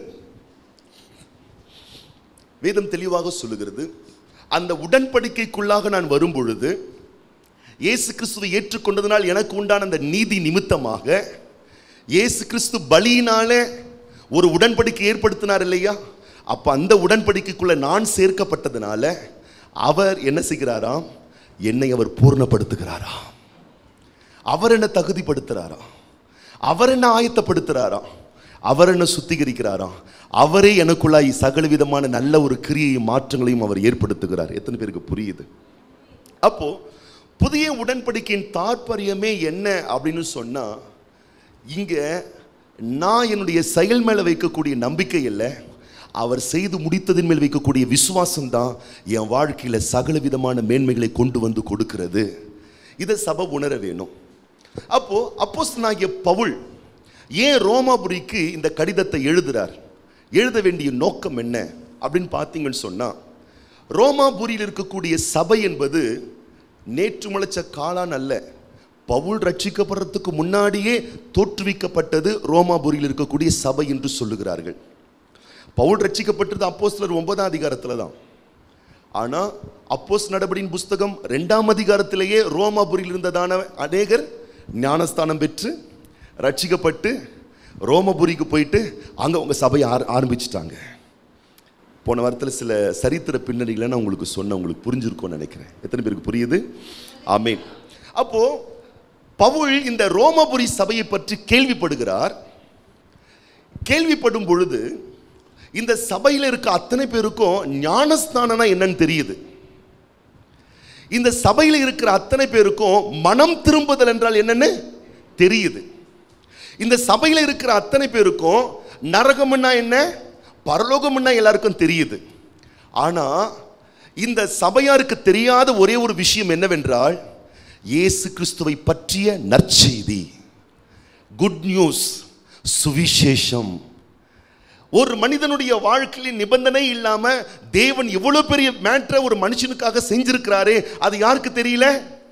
வேதம் தெளிவாக சொல்லுகிறது அந்த உடன்படிக்கைக்குள்ளாக நான் வரும் பொழுது இயேசு கிறிஸ்துவை ஏற்றுக்கொண்டதனால் எனக்கு உண்டான அந்த நீதி நிமித்தமாக இயேசு கிறிஸ்து பலியினாலே ஒரு உடன்படிக்கை ஏற்படுத்தினார் இல்லையா அப்ப அந்த உடன்படிக்கைக்குள்ள நான் சேர்க்கப்பட்டதுனால அவர் என்ன செய்கிறாராம் என்னை அவர் பூர்ணப்படுத்துகிறாராம் அவர் என்ன தகுதிப்படுத்துறாராம் அவர் என்ன ஆயத்தப்படுத்துறாராம் அவர் என்ன சுத்திகரிக்கிறாராம் அவரே எனக்குள்ளாய் சகல விதமான நல்ல ஒரு கிரியையும் மாற்றங்களையும் அவர் ஏற்படுத்துகிறார் எத்தனை பேருக்கு புரியுது அப்போ புதிய உடன்படிக்கையின் தாற்பயமே என்ன அப்படின்னு சொன்னா இங்க நான் என்னுடைய செயல் மேல வைக்கக்கூடிய நம்பிக்கை இல்லை அவர் செய்து முடித்ததின் மேல் வைக்கக்கூடிய விசுவாசம் தான் என் வாழ்க்கையில சகல விதமான மேன்மைகளை கொண்டு வந்து கொடுக்கிறது இதை சபை உணர வேணும் அப்போ அப்போஸ்தலனாகிய பவுல் ஏன் ரோமாபுரிக்கு இந்த கடிதத்தை எழுதுறார் எழுத வேண்டிய நோக்கம் என்ன அப்படின்னு பார்த்தீங்கன்னு சொன்னா ரோமாபுரியில் இருக்கக்கூடிய சபை என்பது நேற்று முளைச்ச காளான் அல்ல பவுல் ரட்சிக்கப்படுறதுக்கு முன்னாடியே தோற்றுவிக்கப்பட்டது ரோமாபுரியில் இருக்கக்கூடிய சபை என்று சொல்லுகிறார்கள் பவுல் ரட்சிக்கப்பட்டது அப்போஸ்தலர் ஒன்பதாம் அதிகாரத்தில் தான் ஆனா அப்போஸ் நடபடியின் புஸ்தகம் ரெண்டாம் அதிகாரத்திலேயே ரோமாபுரியில் இருந்ததான அநேகர் ஞானஸ்தானம் பெற்று ரட்சிக்கப்பட்டு ரோமபுரிக்கு போயிட்டு அங்க உங்க சபையை ஆர ஆரம்பிச்சிட்டாங்க போன வாரத்தில் சில சரித்திர பின்னணிகளை நான் உங்களுக்கு சொன்னேன் உங்களுக்கு புரிஞ்சிருக்கும்னு நினைக்கிறேன் எத்தனை பேருக்கு புரியுது ஆமென் அப்போ பவுல் இந்த ரோமபுரி சபையை பற்றி கேள்விப்படுகிறார் கேள்விப்படும் பொழுது இந்த சபையில் இருக்க அத்தனை பேருக்கும் ஞானஸ்தானம்னா என்னன்னு தெரியுது இந்த சபையில் இருக்கிற அத்தனை பேருக்கும் மனம் திரும்புதல் என்றால் என்னன்னு தெரியுது இந்த சபையில் இருக்கிற அத்தனை பேருக்கும் நரகம்னா என்ன பரலோகம்னா எல்லாருக்கும் தெரியுது ஆனா இந்த சபையாருக்கு தெரியாத ஒரே ஒரு விஷயம் என்னவென்றால் இயேசு கிறிஸ்துவை பற்றிய நற்செய்தி குட் நியூஸ் சுவிசேஷம் ஒரு மனிதனுடைய வாழ்க்கையில் நிபந்தனை இல்லாம தேவன் எவ்வளவு பெரிய மேட்ரை ஒரு மனுஷனுக்காக செஞ்சிருக்கிறாரே அது யாருக்கு தெரியல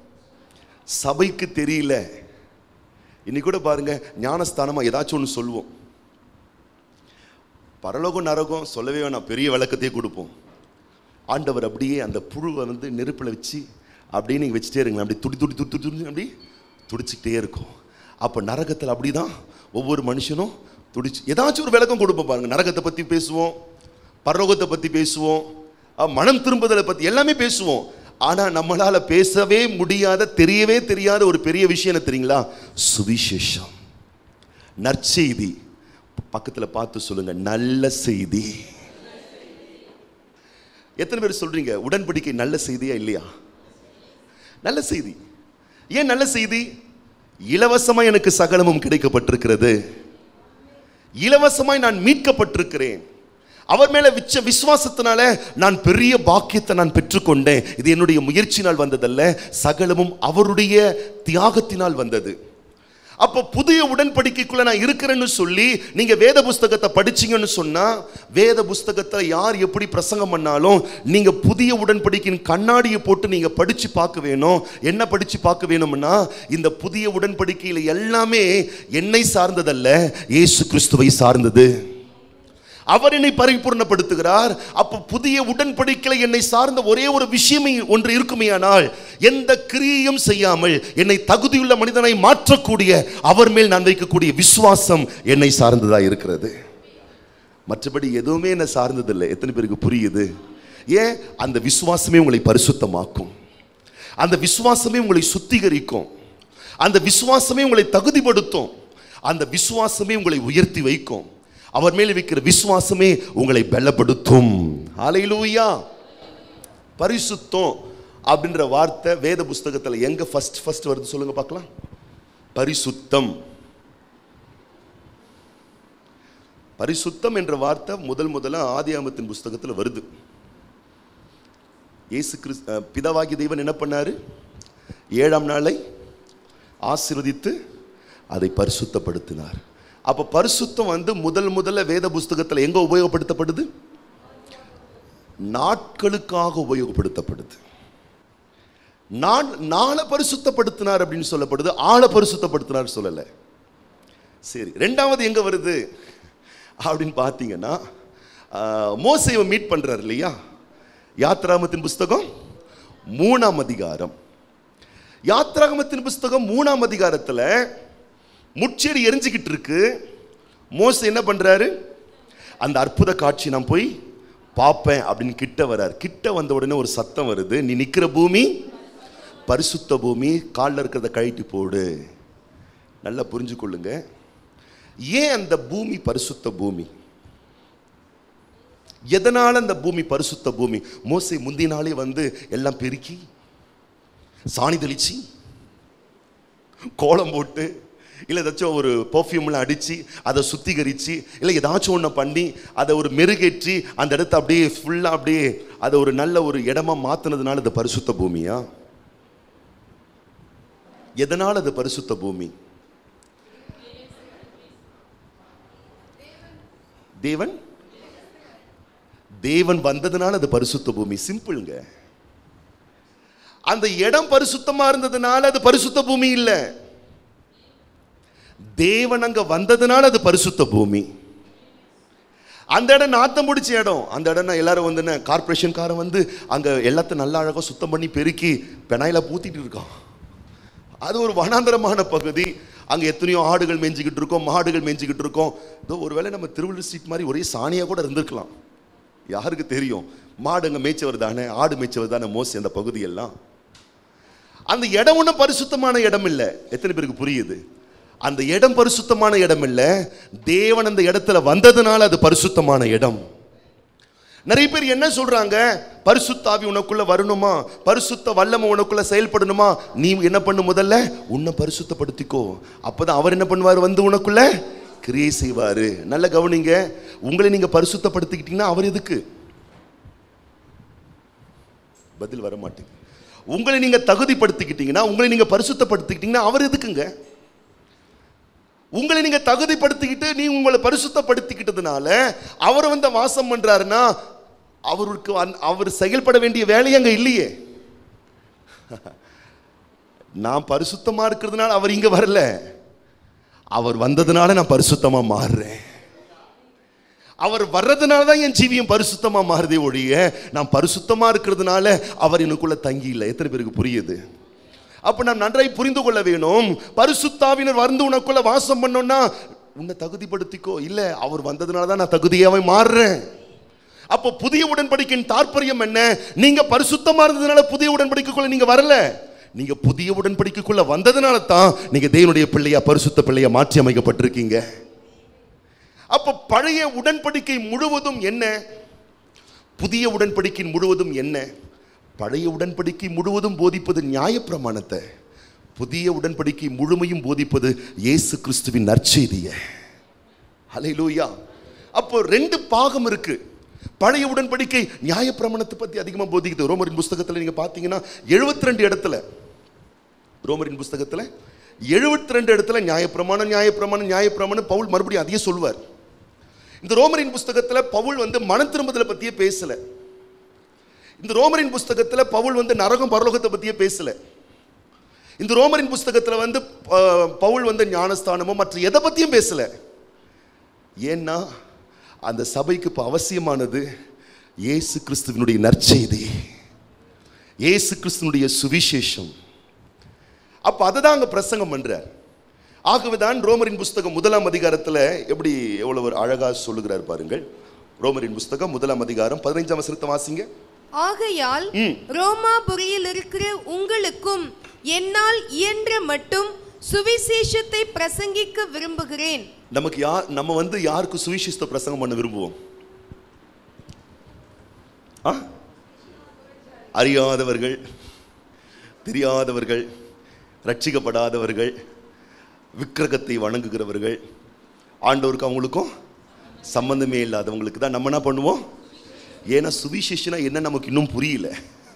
சபைக்கு தெரியல இன்னைக்கு கூட பாருங்க ஞானஸ்தானமா ஏதாச்சும் ஒன்று சொல்லுவோம் பரலோகம் நரகம் சொல்லவே வேணாம் பெரிய விளக்கத்தையே கொடுப்போம் ஆண்டவர் அப்படியே அந்த புழுவை வந்து நெருப்பில் வச்சு அப்படியே நீங்கள் வச்சுட்டே இருங்களேன் அப்படி துடி துடி துடி துடி துடி அப்படி துடிச்சிக்கிட்டே இருக்கும் அப்போ நரகத்தில் அப்படி தான் ஒவ்வொரு மனுஷனும் துடிச்சு ஏதாச்சும் ஒரு விளக்கம் கொடுப்போம் பாருங்க நரகத்தை பற்றி பேசுவோம் பரலோகத்தை பற்றி பேசுவோம் அஹ், மனம் திரும்புதலை பற்றி எல்லாமே பேசுவோம் ஆனால் நம்மளால் பேசவே முடியாத தெரியவே தெரியாத ஒரு பெரிய விஷயம் என்ன தெரியுங்களா சுவிசேஷம் நற்செய்தி பக்கத்தில் பார்த்து சொல்லுங்க நல்ல செய்தி எத்தனை பேர் சொல்றீங்க உடன்படிக்கை நல்ல செய்தியா இல்லையா நல்ல செய்தி ஏன் நல்ல செய்தி இலவசமா எனக்கு சகலமும் கிடைக்கப்பட்டிருக்கிறது இலவசமாய் நான் மீட்கப்பட்டிருக்கிறேன் அவர் மேல வச்ச விசுவாசத்தினால நான் பெரிய பாக்கியத்தை நான் பெற்றுக்கொண்டேன் இது என்னுடைய முயற்சினால் வந்ததல்ல சகலமும் அவருடைய தியாகத்தினால் வந்தது அப்போ புதிய உடன்படிக்கைக்குள்ள நான் இருக்கிறேன்னு சொல்லி நீங்க வேத புஸ்தகத்தை படிச்சீங்கன்னு சொன்னா வேத புஸ்தகத்தை யார் எப்படி பிரசங்கம் பண்ணாலும் நீங்க புதிய உடன்படிக்கையின் கண்ணாடியை போட்டு நீங்க படிச்சு பார்க்க வேணும் என்ன படிச்சு பார்க்க வேணும்னா இந்த புதிய உடன்படிக்கையில எல்லாமே என்னை சார்ந்ததல்ல இயேசு கிறிஸ்துவை சார்ந்தது அவர் என்னை பரிபூர்ணப்படுத்துகிறார் அப்ப புதிய உடன்படிக்கையில் என்னை சார்ந்த ஒரே ஒரு விஷயமே ஒன்று இருக்குமேயானால் எந்த கிரியையும் செய்யாமல் என்னை தகுதியுள்ள மனிதனை மாற்றக்கூடிய அவர் மேல் நான் வைக்கக்கூடிய விசுவாசம் என்னை சார்ந்ததா இருக்கிறது மற்றபடி எதுவுமே என்னை சார்ந்ததில்லை எத்தனை பேருக்கு புரியுது ஏன் அந்த விசுவாசமே உங்களை பரிசுத்தமாக்கும் அந்த விசுவாசமே உங்களை சுத்திகரிக்கும் அந்த விசுவாசமே உங்களை தகுதிப்படுத்தும் அந்த விசுவாசமே உங்களை உயர்த்தி வைக்கும் அவர் மேல் வைக்கிற விசுவாசமே உங்களை பலப்படுத்தும் ஹalleluya பரிசுத்தம் அப்படின்ற வார்த்தை வேத புஸ்தகத்தில் எங்க ஃபர்ஸ்ட் ஃபர்ஸ்ட் வருது சொல்லுங்க பார்க்கலாம் பரிசுத்தம் பரிசுத்தம் என்ற வார்த்தை முதல் முதல்ல ஆதியாமத்தின் புஸ்தகத்தில் வருது இயேசு கிறிஸ் அஹ், பிதாவாகி தெய்வன் என்ன பண்ணாரு ஏழாம் நாளை ஆசீர்வதித்து அதை பரிசுத்தப்படுத்தினார் அப்ப பரிசுத்தம் வந்து முதல் முதல்ல வேத புஸ்தகத்தில் எங்க உபயோகப்படுத்தப்படுது நாட்களுக்காக உபயோகப்படுத்தப்படுது நான் நாளை பரிசுத்தப்படுத்தினார் அப்படின்னு சொல்லப்படுது ஆளை பரிசுத்தப்படுத்தினார் சொல்லலை சரி ரெண்டாவது எங்க வருது அப்படின்னு பார்த்தீங்கன்னா ஆஹ், மோசேவை மீட் பண்றாரு இல்லையா யாத்ராமத்தின் புஸ்தகம் மூணாம் அதிகாரம் யாத்ராகமத்தின் புஸ்தகம் மூணாம் அதிகாரத்துல முச்செடி எரிஞ்சுக்கிட்டு இருக்கு மோசே என்ன பண்றாரு அந்த அற்புத காட்சி நான் போய் பார்ப்பேன் அப்படின்னு கிட்ட வரார் கிட்ட வந்த உடனே ஒரு சத்தம் வருது நீ நிக்கிற பூமி பரிசுத்த பூமி காலில் இருக்கிறத கழட்டி போடு நல்லா புரிஞ்சுக்கொள்ளுங்க ஏன் அந்த பூமி பரிசுத்த பூமி எதனால அந்த பூமி பரிசுத்த பூமி மோசே முந்திய நாளே வந்து எல்லாம் பெருக்கி சாணி தெளிச்சு கோலம் போட்டு இல்லை ஏதாச்சும் ஒரு பர்ஃப்யூம்லாம் அடித்து அதை சுத்திகரித்து இல்லை ஏதாச்சும் ஒன்று பண்ணி அதை ஒரு மெருகேற்றி அந்த இடத்த அப்படியே ஃபுல்லாக அப்படியே அதை ஒரு நல்ல ஒரு இடமா மாற்றினதுனால அது பரிசுத்த பூமியா எதனால் அது பரிசுத்த பூமி தேவன் தேவன் வந்ததுனால அது பரிசுத்த பூமி சிம்பிள்ங்க அந்த இடம் பரிசுத்தமா இருந்ததுனால அது பரிசுத்த பூமி இல்ல தேவன் அங்க வந்ததுனால அது பரிசுத்த பூமி அந்த இடம் நாத்தம் பிடிச்ச இடம் அந்த இடம் எல்லாரும் வந்து என்ன கார்பரேஷன்காரன் வந்து அங்க எல்லாத்தையும் நல்லா அழகா சுத்தம் பண்ணி பெருக்கி பெனாயில பூத்திட்டு இருக்கான் அது ஒரு வனாந்தரமான பகுதி அங்க எத்தனையோ ஆடுகள் மேய்ஞ்சிக்கிட்டு இருக்கோம் மாடுகள் மேய்ஞ்சிக்கிட்டு இருக்கோம் இதோ ஒருவேளை நம்ம திருவள்ளூர் ஸ்ட்ரீட் மாதிரி ஒரே சாணியா கூட இருந்திருக்கலாம் யாருக்கு தெரியும் மாடு அங்க மேய்ச்சவர் தானே ஆடு மேய்ச்சவர் தானே மோசி அந்த பகுதியெல்லாம் அந்த இடம் ஒன்றும் பரிசுத்தமான இடம் இல்லை எத்தனை பேருக்கு புரியுது அந்த இடம் பரிசுத்தமான இடம் இல்லை தேவன் அந்த இடத்துல வந்ததுனால அது பரிசுத்தமான இடம் நிறைய பேர் என்ன சொல்றாங்க பரிசுத்தாவி உனக்குள்ள வரணுமா பரிசுத்த வல்லமை உனக்குள்ள செயல்படணுமா நீ என்ன பண்ணு முதல்ல உன்னை பரிசுத்தப்படுத்திக்கோ அப்பதான் அவர் என்ன பண்ணுவார் வந்து உனக்குள்ள கிரியை செய்வாரு நல்ல கவனிங்க உங்களை நீங்க பரிசுத்தப்படுத்திக்கிட்டீங்கன்னா அவர் எதுக்கு பதில் வர மாட்டேங்குது உங்களை நீங்க தகுதிப்படுத்திக்கிட்டீங்கன்னா உங்களை நீங்க பரிசுத்தப்படுத்திக்கிட்டீங்கன்னா அவர் எதுக்குங்க உங்களை நீங்க தகுதிப்படுத்திக்கிட்டு நீ உங்களை பரிசுத்தப்படுத்திக்கிட்டதுனால அவர் வந்து வாசம் பண்றாருன்னா அவருக்கு அந்த- அவர் செயல்பட வேண்டிய வேலை அங்க இல்லையே நான் பரிசுத்தமா இருக்கிறதுனால அவர் இங்க வரல அவர் வந்ததுனால நான் பரிசுத்தமா மாறுறேன் அவர் வர்றதுனால தான் என் ஜீவியம் பரிசுத்தமா மாறுதே ஒழிய நான் பரிசுத்தமா இருக்கிறதுனால அவர் எனக்குள்ள தங்கி இல்லை எத்தனை பேருக்கு புரியுது அப்ப நாம் நன்றாய் புரிந்து கொள்ள வேணும் பரிசுத்தாவினர் வந்து உனக்குள்ள வாசம் பண்ணோம்னா உன்னை தகுதிப்படுத்திக்கோ இல்ல அவர் வந்ததுனால தான் நான் தகுதியாவே மாறுறேன் அப்போ புதிய உடன்படிக்கையின் தாற்பயம் என்ன நீங்க பரிசுத்தமா இருந்ததுனால புதிய உடன்படிக்கைக்குள்ள நீங்க வரல நீங்க புதிய உடன்படிக்கைக்குள்ள வந்ததுனால தான் நீங்க தேவனுடைய பிள்ளையா பரிசுத்த பிள்ளையா மாற்றி அமைக்கப்பட்டிருக்கீங்க அப்ப பழைய உடன்படிக்கை முழுவதும் என்ன புதிய உடன்படிக்கை முழுவதும் என்ன பழைய உடன்படிக்கை முழுவதும் போதிப்பது நியாயப்பிரமாணத்தை புதிய உடன்படிக்கை முழுமையும் போதிப்பது இயேசு கிறிஸ்துவின் நற்செய்தியை ஹalleluya அப்போ ரெண்டு பாகம் இருக்கு பழைய உடன்படிக்கை நியாயப்பிரமாணத்தை பத்தி அதிகமா போதிக்குது ரோமரின் புஸ்தகத்துல நீங்க பாத்தீங்கன்னா 72 இடத்துல ரோமரின் புஸ்தகத்துல 72 இடத்துல நியாயப்பிரமாணம் நியாயப்பிரமாணம் நியாயப்பிரமாணம் பவுல் மறுபடியும் அதையே சொல்வார் இந்த ரோமரின் புஸ்தகத்துல பவுல் வந்து மன திரும்புதலை பத்தியே பேசல இந்த ரோமரின் புஸ்தகத்துல பவுல் வந்து நரகம் பரலோகத்தை பத்தியே பேசல இந்த ரோமரின் புஸ்தகத்துல வந்து அஹ், பவுல் வந்து ஞானஸ்தானமோ மற்ற எதை பத்தியும் பேசல ஏன்னா அந்த சபைக்கு இப்போ அவசியமானது இயேசு கிறிஸ்துவினுடைய நற்செய்தி இயேசு கிறிஸ்துவனுடைய சுவிசேஷம் அப்ப அதை தான் அங்க பிரசங்கம் பண்றார் ஆகவேதான் ரோமரின் புஸ்தகம் முதலாம் அதிகாரத்துல எப்படி எவ்வளவு ஒரு அழகா சொல்லுகிறார் பாருங்கள் ரோமரின் புஸ்தகம் முதலாம் அதிகாரம் பதினைஞ்சாம் வசனத்தை வாசிங்க ஆகையால் ரோமாபுரியில் இருக்கிற உங்களுக்கும் என்னால் இயன்ற மட்டும் சுவிசேஷத்தை பிரசங்கிக்க விரும்புகிறேன் நமக்கு யார் நம்ம வந்து யாருக்கு சுவிசேஷத்தை பிரசங்கம் பண்ண விரும்புவோம் ஆ? அறியாதவர்கள் தெரியாதவர்கள் ரட்சிக்கப்படாதவர்கள் விக்கிரகத்தை வணங்குகிறவர்கள் ஆண்டவருக்கு அவங்களுக்கும் சம்பந்தமே இல்லாதவங்களுக்கு தான் நம்ம என்ன பண்ணுவோம் ஏன்னா சுவிசேஷனா என்ன நமக்கு இன்னும் புரியல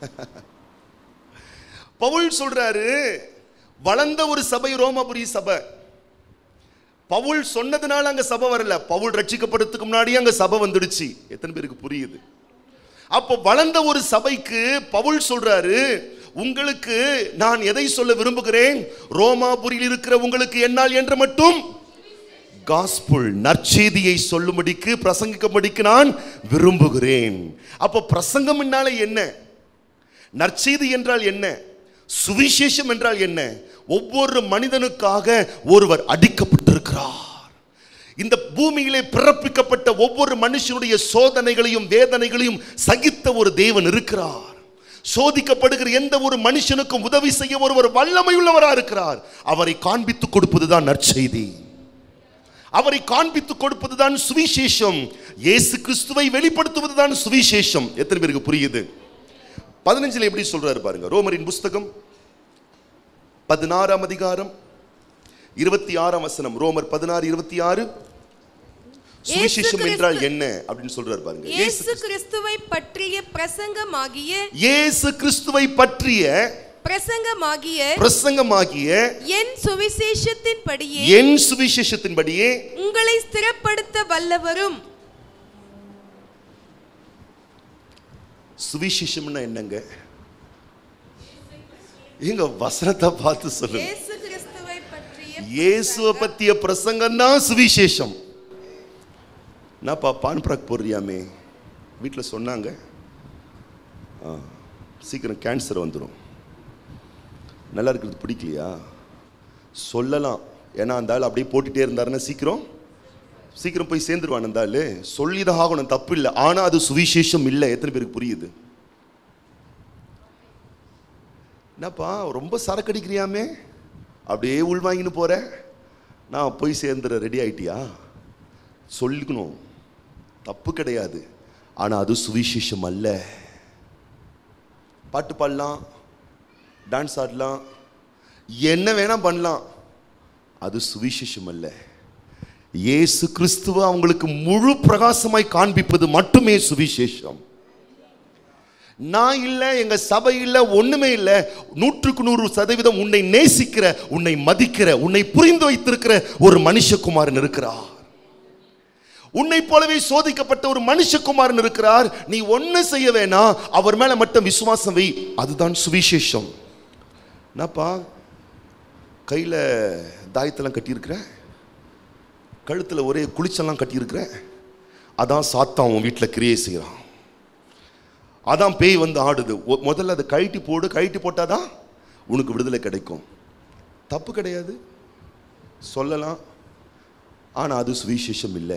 பவுல் சொல்றாரு வளர்ந்த ஒரு சபை ரோமபுரி சபை பவுல் சொன்னதுனால அங்க சபை வரல பவுல் ரட்சிக்கப்படுறதுக்கு முன்னாடியே அங்க சபை வந்துடுச்சு எத்தனை பேருக்கு புரியுது அப்போ வளர்ந்த ஒரு சபைக்கு பவுல் சொல்றாரு உங்களுக்கு நான் எதை சொல்ல விரும்புகிறேன் ரோமாபுரியில் இருக்கிற உங்களுக்கு என்னால் என்று மட்டும் காஸ்புல் நற்செய்தியை சொல்லும்படிக்கு பிரசங்கிக்கும்படிக்கு நான் விரும்புகிறேன் அப்போ பிரசங்கம் என்னால என்ன நற்செய்தி என்றால் என்ன சுவிசேஷம் என்றால் என்ன ஒவ்வொரு மனிதனுக்காக ஒருவர் அடிக்கப்பட்டிருக்கிறார் இந்த பூமியிலே பிறப்பிக்கப்பட்ட ஒவ்வொரு மனுஷனுடைய சோதனைகளையும் வேதனைகளையும் சகித்த ஒரு தேவன் இருக்கிறார் சோதிக்கப்படுகிற எந்த ஒரு மனுஷனுக்கும் உதவி செய்ய ஒருவர் வல்லமையுள்ளவராக இருக்கிறார் அவரை காண்பித்துக் கொடுப்பதுதான் நற்செய்தி அவரை காண்பித்துக் கொடுப்பதுதான் சுவிசேஷம் இயேசு கிறிஸ்துவை வெளிப்படுத்துவதுதான் சுவிசேஷம் எத்தனை பேருக்கு புரியுது பதினஞ்சுல எப்படி சொல்றாரு பாருங்க ரோமரின் புஸ்தகம் பதினாறாம் அதிகாரம் இருபத்தி ஆறாம் வசனம் ரோமர் பதினாறு இருபத்தி ஆறு சுவிசேஷம் என்றால் என்ன அப்படின்னு சொல்றாரு பாருங்க இயேசு கிறிஸ்துவை பற்றிய பிரசங்கமாகிய இயேசு கிறிஸ்துவை பற்றிய பிரசங்கமாகிய பிரசங்கமாகிய என் சுவிசேஷத்தின்படியே என் சுவிசேஷத்தின்படியே உங்களை ஸ்திரப்படுத்த வல்லவரும் சுவிசேஷம்னா என்னங்க எங்க வசனத்தை பார்த்து சொல்லுங்க இயேசு கிறிஸ்துவை பற்றிய இயேசுவை பத்திய பிரசங்கம் தான் சுவிசேஷம் என்னப்பா பான் பிராக் போடுறியாமே வீட்டில் சொன்னாங்க ஆ, சீக்கிரம் கேன்சர் வந்துடும் நல்லா இருக்கிறது பிடிக்கலையா சொல்லலாம் ஏன்னா அந்த ஆள் அப்படியே போட்டுட்டே இருந்தாருன்னா சீக்கிரம் சீக்கிரம் போய் சேர்ந்துருவான் அந்த ஆள் சொல்லிதான் ஆகணும் தப்பு இல்லை ஆனால் அது சுவிசேஷம் இல்லை எத்தனை பேருக்கு புரியுது என்னப்பா ரொம்ப சரக்கு அடிக்கிறியாமே அப்படியே உள்வாங்கின்னு போற நான் போய் சேர்ந்துற ரெடி ஆயிட்டியா சொல்லிக்கணும் தப்பு கிடையாது ஆனால் அது சுவிசேஷம் அல்ல பாட்டு பாடலாம் டான்ஸ் ஆடலாம் என்ன வேணா பண்ணலாம் அது சுவிசேஷம் அல்ல இயேசு கிறிஸ்துவ அவங்களுக்கு முழு பிரகாசமாய் காண்பிப்பது மட்டுமே சுவிசேஷம் நான் இல்லை எங்க சபை இல்லை ஒண்ணுமே இல்லை நூற்றுக்கு நூறு சதவீதம் உன்னை நேசிக்கிற உன்னை மதிக்கிற உன்னை புரிந்து வைத்திருக்கிற ஒரு மனுஷகுமாரன் இருக்கிறார் உன்னை போலவே சோதிக்கப்பட்ட ஒரு மனுஷகுமாரன் இருக்கிறார் நீ ஒண்ணு செய்ய வேணாம் அவர் மேல மட்டும் விசுவாசம் வை அதுதான் சுவிசேஷம் என்னப்பா கையில தாயத்தெல்லாம் கட்டியிருக்கிற கழுத்துல ஒரே குளிச்செல்லாம் கட்டியிருக்கிற அதான் சாத்தான் உன் வீட்டில் கிரியை செய்கிறான் அதான் பேய் வந்து ஆடுது ஒ- முதல்ல அதை கழட்டி போடு கழட்டி போட்டாதான் உனக்கு விடுதலை கிடைக்கும் தப்பு கிடையாது சொல்லலாம் ஆனால் அது சுவிசேஷம் இல்லை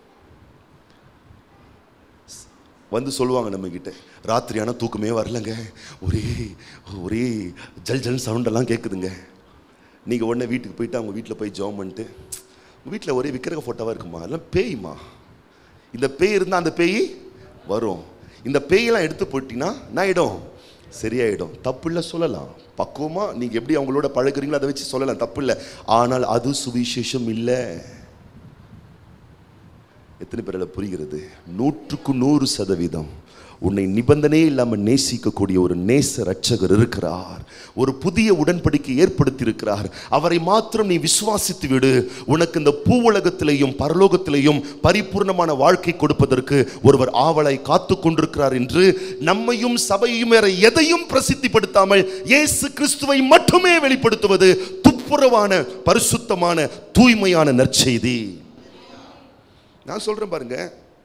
வந்து சொல்லுவாங்க நம்ம கிட்ட ராத்திரி ஆனால் தூக்கமே வரலங்க ஒரே ஒரே ஜல் ஜல் சவுண்டெல்லாம் கேட்குதுங்க நீங்கள் உடனே வீட்டுக்கு போயிட்டு அவங்க வீட்டில் போய் ஜெபம் பண்ணிட்டு உங்கள் வீட்டில் ஒரே விக்கிரக ஃபோட்டோவாக இருக்குமா அதெல்லாம் பேய்மா இந்த பேய் இருந்தால் அந்த பேய் வரும் இந்த பேயெல்லாம் எடுத்து போட்டினா என்ன ஆயிடும் சரியாயிடும் தப்பு இல்லை சொல்லலாம் பக்குவமாக நீங்கள் எப்படி அவங்களோட பழகுறீங்களோ அதை வச்சு சொல்லலாம் தப்பு இல்லை ஆனால் அது சுவிசேஷம் இல்லை எத்தனை பேரில் புரிகிறது நூற்றுக்கு நூறு சதவீதம் உன்னை நிபந்தனையே இல்லாமல் நேசிக்கக்கூடிய ஒரு நேச ரட்சகர் இருக்கிறார் ஒரு புதிய உடன்படிக்கை ஏற்படுத்தி இருக்கிறார் அவரை மாத்திரம் நீ விசுவாசித்து விடு உனக்கு இந்த பூவுலகத்திலேயும் பரலோகத்திலேயும் பரிபூர்ணமான வாழ்க்கை கொடுப்பதற்கு ஒருவர் ஆவலை காத்து கொண்டிருக்கிறார் என்று நம்மையும் சபையும் வேற எதையும் பிரசித்திப்படுத்தாமல் இயேசு கிறிஸ்துவை மட்டுமே வெளிப்படுத்துவது துப்புரவான பரிசுத்தமான தூய்மையான நற்செய்தி நான் சொல்றேன் பாருங்க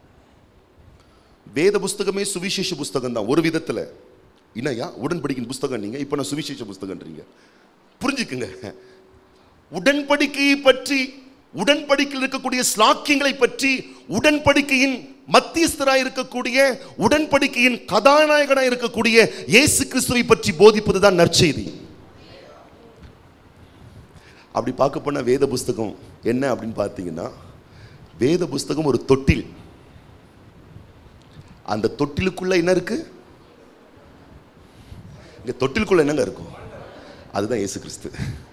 வேத புஸ்தகமே சுவிசேஷ புஸ்தகம் தான் ஒரு விதத்துல இணையா உடன்படிக்கையின் புஸ்தகம் நீங்க இப்ப நான் சுவிசேஷ புஸ்தகம்ன்றீங்க புரிஞ்சுக்குங்க உடன்படிக்கையை பற்றி உடன்படிக்கையில் இருக்கக்கூடிய ஸ்லாக்கியங்களை பற்றி உடன்படிக்கையின் மத்தியஸ்தராய் இருக்கக்கூடிய உடன்படிக்கையின் கதாநாயகனாய் இருக்கக்கூடிய இயேசு கிறிஸ்துவை பற்றி போதிப்பதுதான் நற்செய்தி அப்படி பார்க்க போனால் வேத புஸ்தகம் என்ன அப்படின்னு பார்த்தீங்கன்னா வேத புஸ்தகம் ஒரு தொட்டில் அந்த தொட்டிலுக்குள்ள என்ன இருக்கு இங்க தொட்டிலுக்குள்ள என்னங்க இருக்கும் அதுதான் இயேசு கிறிஸ்து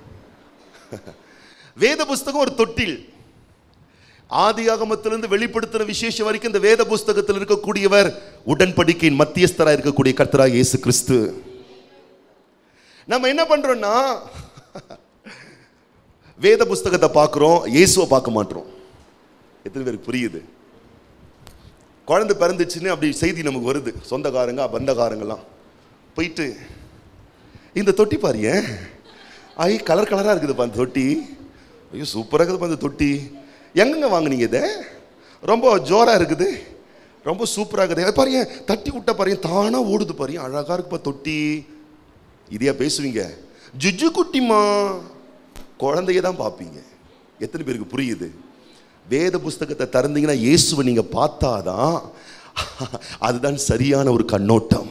வேத புஸ்தகம் ஒரு தொட்டில் ஆதியாகமத்திலிருந்து வெளிப்படுத்தின விசேஷம் வரைக்கும் இந்த வேத புஸ்தகத்தில் இருக்கக்கூடியவர் உடன்படிக்கையின் மத்தியஸ்தராக இருக்கக்கூடிய கர்த்தராக இயேசு கிறிஸ்து நம்ம என்ன பண்றோம்னா வேத புஸ்தகத்தை பார்க்குறோம் இயேசுவை பார்க்க மாட்டோம் எத்தனை பேருக்கு புரியுது குழந்தை பிறந்துச்சுன்னு அப்படி செய்தி நமக்கு வருது சொந்தக்காரங்க பந்தக்காரங்கெல்லாம் போயிட்டு இந்த தொட்டி பாருங்க ஐ கலர் கலராக இருக்குதுப்பா அந்த தொட்டி ஐயோ சூப்பராக இருக்குதுப்பா அந்த தொட்டி எங்கங்க வாங்குனீங்க இதை ரொம்ப ஜோராக இருக்குது ரொம்ப சூப்பராக இருக்குது அது பாருங்க தட்டி விட்ட பாருங்க தானாக ஓடுது பாருங்க அழகாக இருக்குப்பா தொட்டி இதையா பேசுவீங்க ஜுஜு குட்டிமா குழந்தைய தான் பார்ப்பீங்க எத்தனை பேருக்கு புரியுது வேத புஸ்தகத்தை திறந்தீங்கன்னா இயேசுவை நீங்க பார்த்தாதான் அதுதான் சரியான ஒரு கண்ணோட்டம்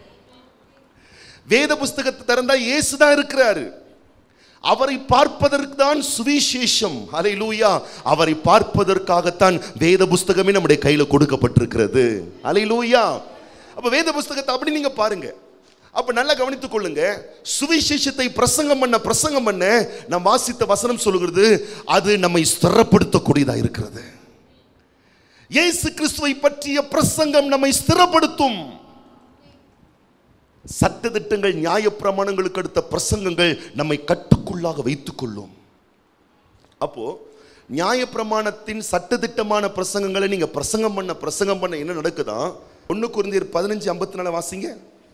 வேத புஸ்தகத்தை திறந்தா இயேசு தான் இருக்கிறாரு அவரை பார்ப்பதற்கு தான் சுவிசேஷம் அலையிலூயா அவரை பார்ப்பதற்காகத்தான் வேத புஸ்தகமே நம்முடைய கையில கொடுக்கப்பட்டிருக்கிறது அலையிலூயா அப்ப வேத புஸ்தகத்தை அப்படி நீங்க பாருங்க அப்ப நல்லா கவனித்துக் கொள்ளுங்க சுவிசேஷத்தை பிரசங்கம் பண்ண பிரசங்கம் பண்ண நாம் வாசித்த வசனம் சொல்லுகிறது அது நம்மை ஸ்திரப்படுத்தக்கூடியதா இருக்கிறது இயேசு கிறிஸ்துவை பற்றிய பிரசங்கம் நம்மை ஸ்திரப்படுத்தும் சட்டதிட்டங்கள் நியாயப்பிரமாணங்களுக்கு அடுத்த பிரசங்கங்கள் நம்மை கட்டுக்குள்ளாக வைத்துக் கொள்ளும் அப்போ நியாயப்பிரமாணத்தின் சட்டதிட்டமான பிரசங்கங்களை நீங்க பிரசங்கம் பண்ண பிரசங்கம் பண்ண என்ன நடக்குதா ஒண்ணு குருந்தியர் பதினஞ்சு ஐம்பத்தி நாலு வாசிங்க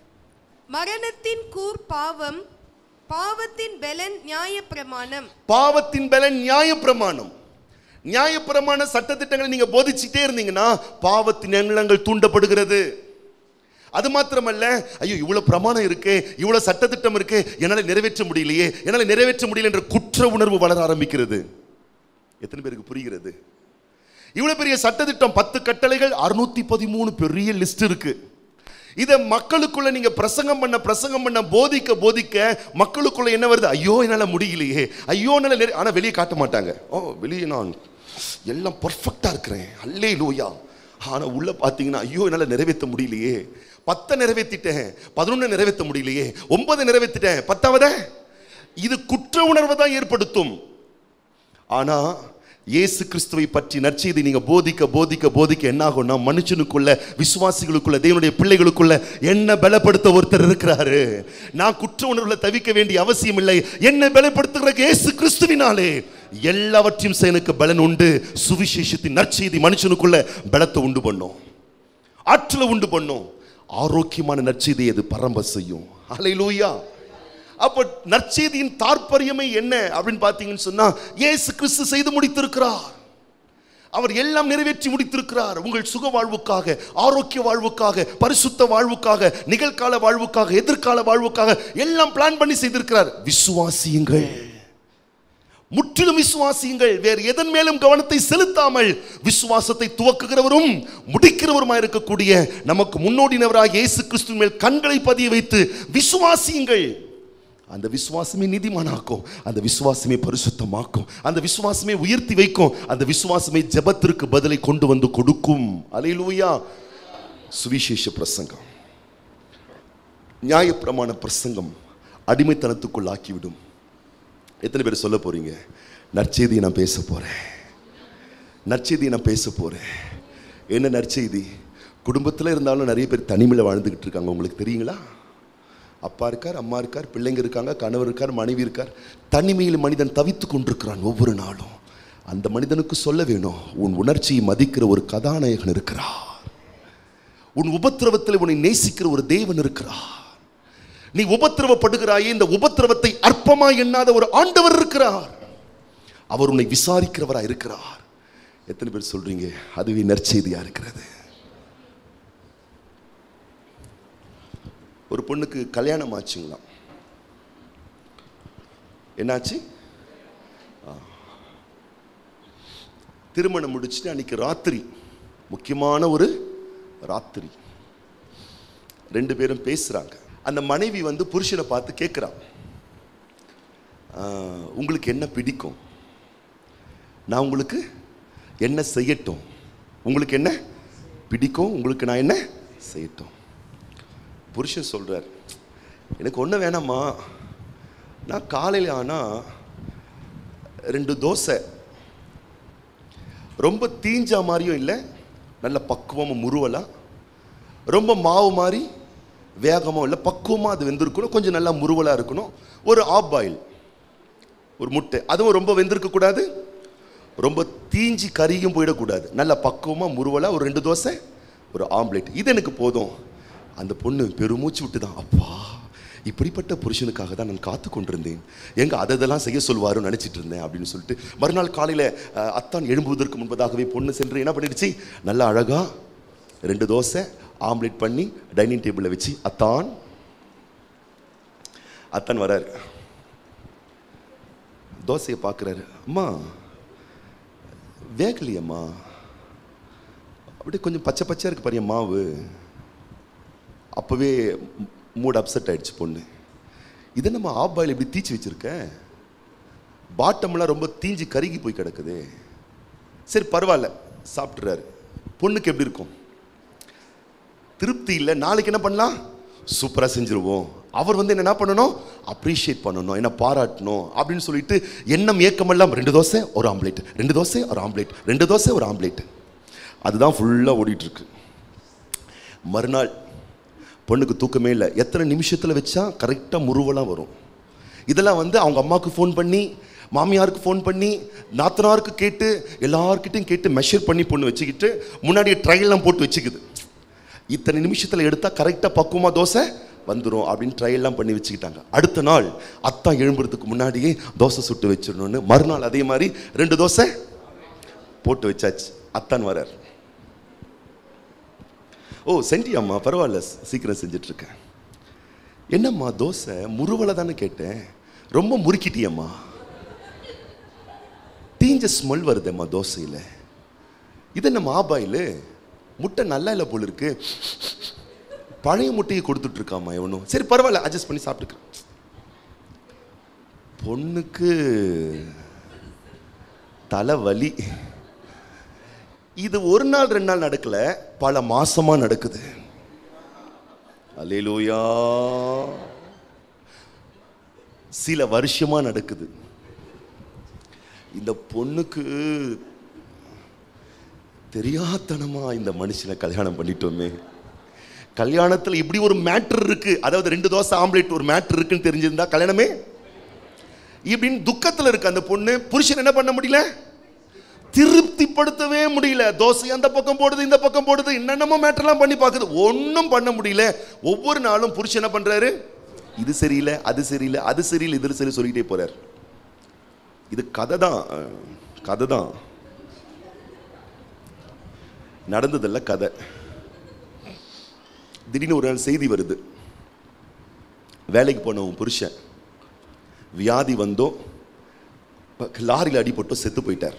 மரணத்தின் கூர் பாவம் பாவத்தின் பெலன் நியாயப்பிரமாணம் பாவத்தின் பலன் நியாயப்பிரமாணம் நியாயப்பிரமாண சட்டத்திட்டங்களை நீங்க போதிச்சுட்டே இருந்தீங்கன்னா பாவத்தின் எண்ணங்கள் தூண்டப்படுகிறது அது மாத்திரமல்ல ஐயோ இவ்வளவு பிரமாணம் இருக்கு இவ்வளவு சட்டத்திட்டம் இருக்கு என்னால நிறைவேற்ற முடியலையே என்னால நிறைவேற்ற முடியல என்ற குற்ற உணர்வு வளர ஆரம்பிக்கிறது எத்தனை பேருக்கு புரிகிறது இவ்வளவு பெரிய சட்டத்திட்டம் பத்து கட்டளைகள் அறுநூத்தி பதிமூணு பெரிய லிஸ்ட் இருக்கு இதை மக்களுக்குள்ள நீங்க பிரசங்கம் பண்ண பிரசங்கம் பண்ண போதிக்க போதிக்க மக்களுக்குள்ள என்ன வருது ஐயோ என்னால முடியலையே ஐயோ என்னால நிறை- ஆனா வெளியே காட்ட மாட்டாங்க ஓ வெளியே நான் எல்லாம் பர்ஃபெக்டா இருக்கிறேன் அல்லே லூயா ஆனா உள்ள பாத்தீங்கன்னா ஐயோ என்னால நிறைவேற்ற முடியலையே பத்தை நிறைவேற்றிட்டேன் பதினொன்னு நிறைவேற்ற முடியலையே ஒன்பது நிறைவேற்றிட்டேன் பத்தாவத இது குற்ற உணர்வை தான் ஏற்படுத்தும் ஆனா இயேசு கிறிஸ்துவை பற்றி நற்செய்தி நீங்க போதிக்க போதிக்க போதிக்க என்ன ஆகும்னா மனுஷனுக்குள்ள விசுவாசிகளுக்குள்ள தேவனுடைய பிள்ளைகளுக்குள்ள என்ன பலப்படுத்த ஒருத்தர் இருக்கிறாரு நான் குற்ற உணர்வுல தவிக்க வேண்டிய அவசியம் இல்லை என்னை பலப்படுத்துகிற இயேசு கிறிஸ்துவினாலே எல்லாவற்றையும் செய்ய எனக்கு பலன் உண்டு சுவிசேஷத்தின் நற்செய்தி மனுஷனுக்குள்ள பலத்தை உண்டு பண்ணும் ஆற்றலை உண்டு பண்ணும் ஆரோக்கியமான நற்செய்தி அது பரம்ப செய்யும் அலையிலூயா அப்போ நற்செய்தியின் தாற்பரியமே என்ன அப்படின்னு பார்த்தீங்கன்னு சொன்னா இயேசு கிறிஸ்து செய்து முடித்திருக்கிறார் அவர் எல்லாம் நிறைவேற்றி முடித்திருக்கிறார் உங்கள் சுக வாழ்வுக்காக ஆரோக்கிய வாழ்வுக்காக பரிசுத்த வாழ்வுக்காக நிகழ்கால வாழ்வுக்காக எதிர்கால வாழ்வுக்காக எல்லாம் பிளான் பண்ணி செய்திருக்கிறார் விசுவாசியுங்கள் முற்றிலும் விசுவாசியுங்கள் வேறு எதன் மேலும் கவனத்தை செலுத்தாமல் விசுவாசத்தை துவக்குகிறவரும் முடிக்கிறவருமாய் இருக்கக்கூடிய நமக்கு முன்னோடினவராக இயேசு கிறிஸ்து மேல் கண்களை பதிய வைத்து விசுவாசியுங்கள் அந்த விசுவாசமே நீதிமானாக்கும் அந்த விசுவாசமே பரிசுத்தமாக்கும் அந்த விசுவாசமே உயர்த்தி வைக்கும் அந்த விசுவாசமே ஜெபத்திற்கு பதிலை கொண்டு வந்து கொடுக்கும் அலையிலூயா சுவிசேஷ பிரசங்கம் நியாயப்பிரமாண பிரசங்கம் அடிமைத்தனத்துக்குள் ஆக்கிவிடும் எத்தனை பேர் சொல்ல போறீங்க நற்செய்தியை நான் பேச போறேன் நற்செய்தியை நான் பேச போறேன் என்ன நற்செய்தி குடும்பத்தில் இருந்தாலும் நிறைய பேர் தனிமையில் வாழ்ந்துக்கிட்டு இருக்காங்க உங்களுக்கு தெரியுங்களா அப்பா இருக்கார் அம்மா இருக்கார் பிள்ளைங்க இருக்காங்க கணவர் இருக்கார் மனைவி இருக்கார் தனிமையில் மனிதன் தவித்து கொண்டிருக்கிறான் ஒவ்வொரு நாளும் அந்த மனிதனுக்கு சொல்ல வேணும் உன் உணர்ச்சியை மதிக்கிற ஒரு கதாநாயகன் இருக்கிறார் உன் உபத்திரவத்தில் உன்னை நேசிக்கிற ஒரு தேவன் இருக்கிறார் நீ உபத்திரவப்படுகிறாயே இந்த உபத்திரவத்தை அற்பமா எண்ணாத ஒரு ஆண்டவர் இருக்கிறார் அவர் உன்னை விசாரிக்கிறவரா இருக்கிறார் எத்தனை பேர் சொல்றீங்க அதுவே நற்செய்தியா இருக்கிறது ஒரு பொண்ணுக்கு கல்யாணம் ஆச்சுங்களாம் என்னாச்சு ஆ. திருமணம் முடிச்சுட்டு அன்னைக்கு ராத்திரி முக்கியமான ஒரு ராத்திரி ரெண்டு பேரும் பேசுறாங்க அந்த மனைவி வந்து புருஷனை பார்த்து கேட்குறான் ஆஹ், உங்களுக்கு என்ன பிடிக்கும் நான் உங்களுக்கு என்ன செய்யட்டும் உங்களுக்கு என்ன பிடிக்கும் உங்களுக்கு நான் என்ன செய்யட்டும் புருஷன் சொல்றார் எனக்கு ஒன்றும் வேணாம்மா நான் காலையில் ஆனால் ரெண்டு தோசை ரொம்ப தீஞ்சா மாதிரியும் இல்லை நல்ல பக்குவமாக முருவலா ரொம்ப மாவு மாதிரி வேகமாக இல்லை பக்குவமாக அது வெந்திருக்கணும் கொஞ்சம் நல்லா முருவலாக இருக்கணும் ஒரு ஆப் பாயில் ஒரு முட்டை அதுவும் ரொம்ப வெந்திருக்க கூடாது ரொம்ப தீஞ்சி கறியும் போயிடக்கூடாது நல்ல பக்குவமாக முருவலாக ஒரு ரெண்டு தோசை ஒரு ஆம்லேட் இது எனக்கு போதும் அந்த பொண்ணு பெருமூச்சு விட்டு தான் அப்பா இப்படிப்பட்ட புருஷனுக்காக தான் நான் காத்து கொண்டிருந்தேன் எங்க அதை இதெல்லாம் செய்ய சொல்வாருன்னு நினைச்சிட்டு இருந்தேன் அப்படின்னு சொல்லிட்டு மறுநாள் காலையில் அஹ், அத்தான் எழும்புவதற்கு முன்பதாகவே பொண்ணு சென்று என்ன பண்ணிடுச்சு நல்லா அழகா ரெண்டு தோசை ஆம்லேட் பண்ணி டைனிங் டேபிளில் வச்சு அத்தான் அத்தான் வராரு தோசையை பார்க்குறாரு அம்மா வேகலையம்மா அப்படியே கொஞ்சம் பச்சை பச்சையாக இருக்கு பாரு என் மாவு அப்போவே மூட் அப்செட் ஆயிடுச்சு பொண்ணு இதை நம்ம ஆப் பாயில் இப்படி தீச்சு வச்சிருக்க பாட்டம்லாம் ரொம்ப தீஞ்சு கருகி போய் கிடக்குது சரி பரவாயில்ல சாப்பிட்றாரு பொண்ணுக்கு எப்படி இருக்கும் திருப்தி இல்லை நாளைக்கு என்ன பண்ணலாம் சூப்பராக செஞ்சுருவோம் அவர் வந்து என்ன பண்ணணும் அப்ரிஷியேட் பண்ணணும் என்ன பாராட்டணும் அப்படின்னு சொல்லிட்டு எண்ணம் ஏக்கமெல்லாம் ரெண்டு தோசை ஒரு ஆம்லேட் ரெண்டு தோசை ஒரு ஆம்லேட் ரெண்டு தோசை ஒரு ஆம்லேட் அதுதான் ஃபுல்லாக ஓடிட்டு இருக்கு மறுநாள் பொண்ணுக்கு தூக்கமே இல்லை எத்தனை நிமிஷத்தில் வச்சா கரெக்டாக முருவலாக வரும் இதெல்லாம் வந்து அவங்க அம்மாவுக்கு ஃபோன் பண்ணி மாமியாருக்கு ஃபோன் பண்ணி நாத்தனாருக்கு கேட்டு எல்லார்கிட்டையும் கேட்டு மெஷர் பண்ணி பொண்ணு வச்சுக்கிட்டு முன்னாடியே ட்ரையெல்லாம் போட்டு வச்சுக்குது இத்தனை நிமிஷத்தில் எடுத்தால் கரெக்டாக பக்குவமாக தோசை வந்துடும் அப்படின்னு ட்ரையெல்லாம் பண்ணி வச்சுக்கிட்டாங்க அடுத்த நாள் அத்தா எழும்புறதுக்கு முன்னாடியே தோசை சுட்டு வச்சிடணும்னு மறுநாள் அதே மாதிரி ரெண்டு தோசை போட்டு வச்சாச்சு அத்தான் வரார் ஓ சென்டியாம்மா பரவாயில்ல சீக்கிரம் செஞ்சுட்டு இருக்கேன் என்னம்மா தோசை முருவலை தானே கேட்டேன் ரொம்ப முறுக்கிட்டியம்மா தீஞ்ச ஸ்மெல் வருதேம்மா தோசையில் இது என்ன மாபாயில் முட்டை நல்லா இல்லை போல இருக்கு பழைய முட்டையை கொடுத்துட்டு இருக்காம்மா இவனும் சரி பரவாயில்ல அட்ஜஸ்ட் பண்ணி சாப்பிட்டுக்கிறேன் பொண்ணுக்கு தலைவலி இது ஒரு நாள் ரெண்டு நாள் நடக்கல பல மாசமா நடக்குது அல்லேலூயா சில வருஷமா நடக்குது இந்த பொண்ணுக்கு தெரியாத்தனமா இந்த மனுஷனை கல்யாணம் பண்ணிட்டோமே கல்யாணத்துல இப்படி ஒரு மேட்டர் இருக்கு அதாவது ரெண்டு தோசை ஆம்லேட் ஒரு மேட்டர் இருக்குன்னு தெரிஞ்சிருந்தா கல்யாணமே இப்படின்னு துக்கத்துல இருக்கு அந்த பொண்ணு புருஷன் என்ன பண்ண முடியல திருப்திப்படுத்தவே முடியல தோசை அந்த பக்கம் போடுது இந்த பக்கம் போடுது என்னென்னமோ மேட்டர்லாம் பண்ணி பார்க்குது ஒன்றும் பண்ண முடியல ஒவ்வொரு நாளும் புருஷன் என்ன பண்றாரு இது சரியில்லை அது சரியில்லை அது சரியில்லை இது சரி சொல்லிக்கிட்டே போறார் இது கதை தான் கதை தான் நடந்ததல்ல கதை திடீர்னு ஒரு நாள் செய்தி வருது வேலைக்கு போன உன் புருஷன் வியாதி வந்தோ லாரியில் அடிபட்டோ செத்து போயிட்டார்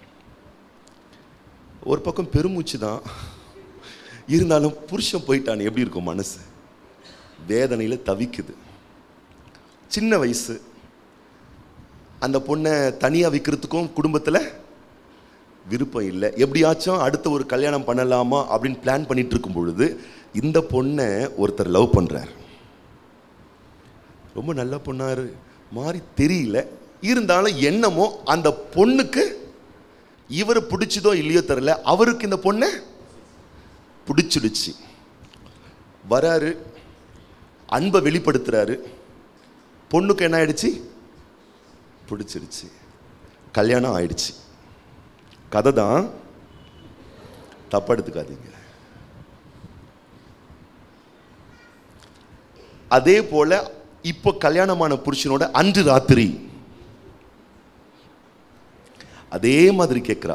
ஒரு பக்கம் பெருமூச்சு தான் இருந்தாலும் புருஷன் போயிட்டான் எப்படி இருக்கும் மனசு வேதனையில் தவிக்குது சின்ன வயசு அந்த பொண்ணை தனியாக விற்கிறதுக்கும் குடும்பத்தில் விருப்பம் இல்லை எப்படியாச்சும் அடுத்த ஒரு கல்யாணம் பண்ணலாமா அப்படின்னு பிளான் பண்ணிட்டு இருக்கும் பொழுது இந்த பொண்ணை ஒருத்தர் லவ் பண்ணுறார் ரொம்ப நல்ல பொண்ணாரு மாதிரி தெரியல இருந்தாலும் என்னமோ அந்த பொண்ணுக்கு இவர் பிடிச்சதோ இல்லையோ தெரியல அவருக்கு இந்த பொண்ணை பிடிச்சிடுச்சு வராரு அன்பை வெளிப்படுத்துறாரு பொண்ணுக்கு என்ன ஆயிடுச்சு பிடிச்சிடுச்சு கல்யாணம் ஆயிடுச்சு கதை தான் தப்பா எடுத்துக்காதீங்க அதே போல இப்போ கல்யாணமான புருஷனோட அன்று ராத்திரி அதே மாதிரி கேட்குறா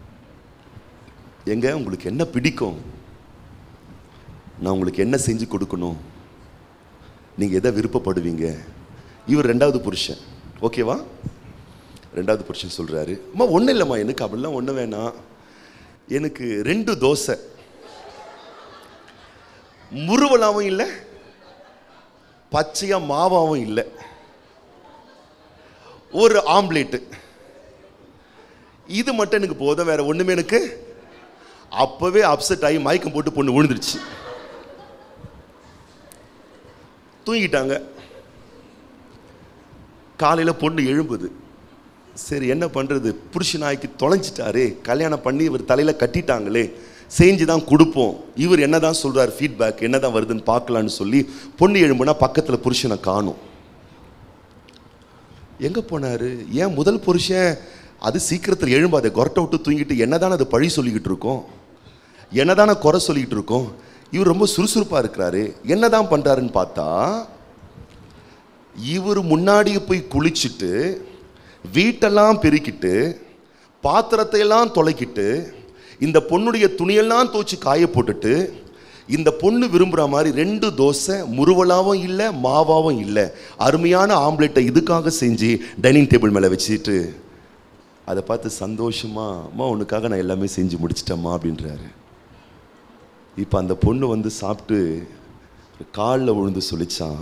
எங்க உங்களுக்கு என்ன பிடிக்கும் நான் உங்களுக்கு என்ன செஞ்சு கொடுக்கணும் நீங்க எதை விருப்பப்படுவீங்க இவர் ரெண்டாவது புருஷன் ஓகேவா ரெண்டாவது புருஷன் சொல்றாரு அம்மா ஒன்றும் இல்லைம்மா எனக்கு அப்படிலாம் ஒன்றும் வேணாம் எனக்கு ரெண்டு தோசை முருவலாவும் இல்லை பச்சையா மாவாவும் இல்லை ஒரு ஆம்லேட்டு இது மட்டும் எனக்கு போதும் வேற ஒண்ணுமே எனக்கு அப்பவே அப்செட் ஆகி மயக்கம் போட்டு பொண்ணு விழுந்துருச்சு தூங்கிட்டாங்க காலையில பொண்ணு எழும்புது சரி என்ன பண்றது புருஷனாய்க்கு தொலைஞ்சிட்டாரே கல்யாணம் பண்ணி இவர் தலையில கட்டிட்டாங்களே செஞ்சு தான் கொடுப்போம் இவர் என்னதான் சொல்றாரு ஃபீட்பேக் என்னதான் வருதுன்னு பார்க்கலான்னு சொல்லி பொண்ணு எழும்புனா பக்கத்துல புருஷனை காணும் எங்க போனாரு ஏன் முதல் புருஷன் அது சீக்கிரத்தில் எழும்பாத கொரட்டை விட்டு தூங்கிட்டு என்னதானே அது பழி சொல்லிக்கிட்டு இருக்கோம் என்னதானே குறை சொல்லிக்கிட்டு இருக்கோம் இவர் ரொம்ப சுறுசுறுப்பா இருக்கிறாரு என்னதான் பண்றாருன்னு பார்த்தா இவர் முன்னாடியே போய் குளிச்சுட்டு வீட்டெல்லாம் பெருக்கிட்டு பாத்திரத்தை எல்லாம் தொலைக்கிட்டு இந்த பொண்ணுடைய துணியெல்லாம் துவச்சி காய போட்டுட்டு இந்த பொண்ணு விரும்புகிற மாதிரி ரெண்டு தோசை முருவலாவும் இல்லை மாவாவும் இல்லை அருமையான ஆம்லெட்டை இதுக்காக செஞ்சு டைனிங் டேபிள் மேலே வச்சுட்டு அதை பார்த்து சந்தோஷமா அம்மா உனக்காக நான் எல்லாமே செஞ்சு முடிச்சிட்டேம்மா அப்படின்றாரு இப்போ அந்த பொண்ணு வந்து சாப்பிட்டு காலில் விழுந்து சொல்லிச்சான்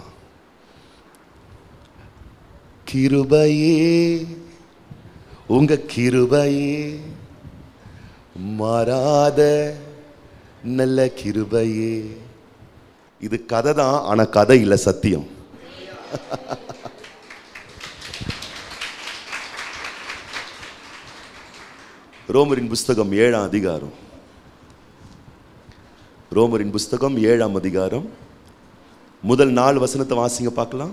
கிருபையே உங்க கிருபையே மாறாத நல்ல கிருபையே இது கதை தான் ஆனா கதை இல்லை சத்தியம் ரோமரின் புஸ்தகம் ஏழாம் அதிகாரம் ரோமரின் புஸ்தகம் ஏழாம் அதிகாரம் முதல் நாலு வசனத்தை வாசிங்க பார்க்கலாம்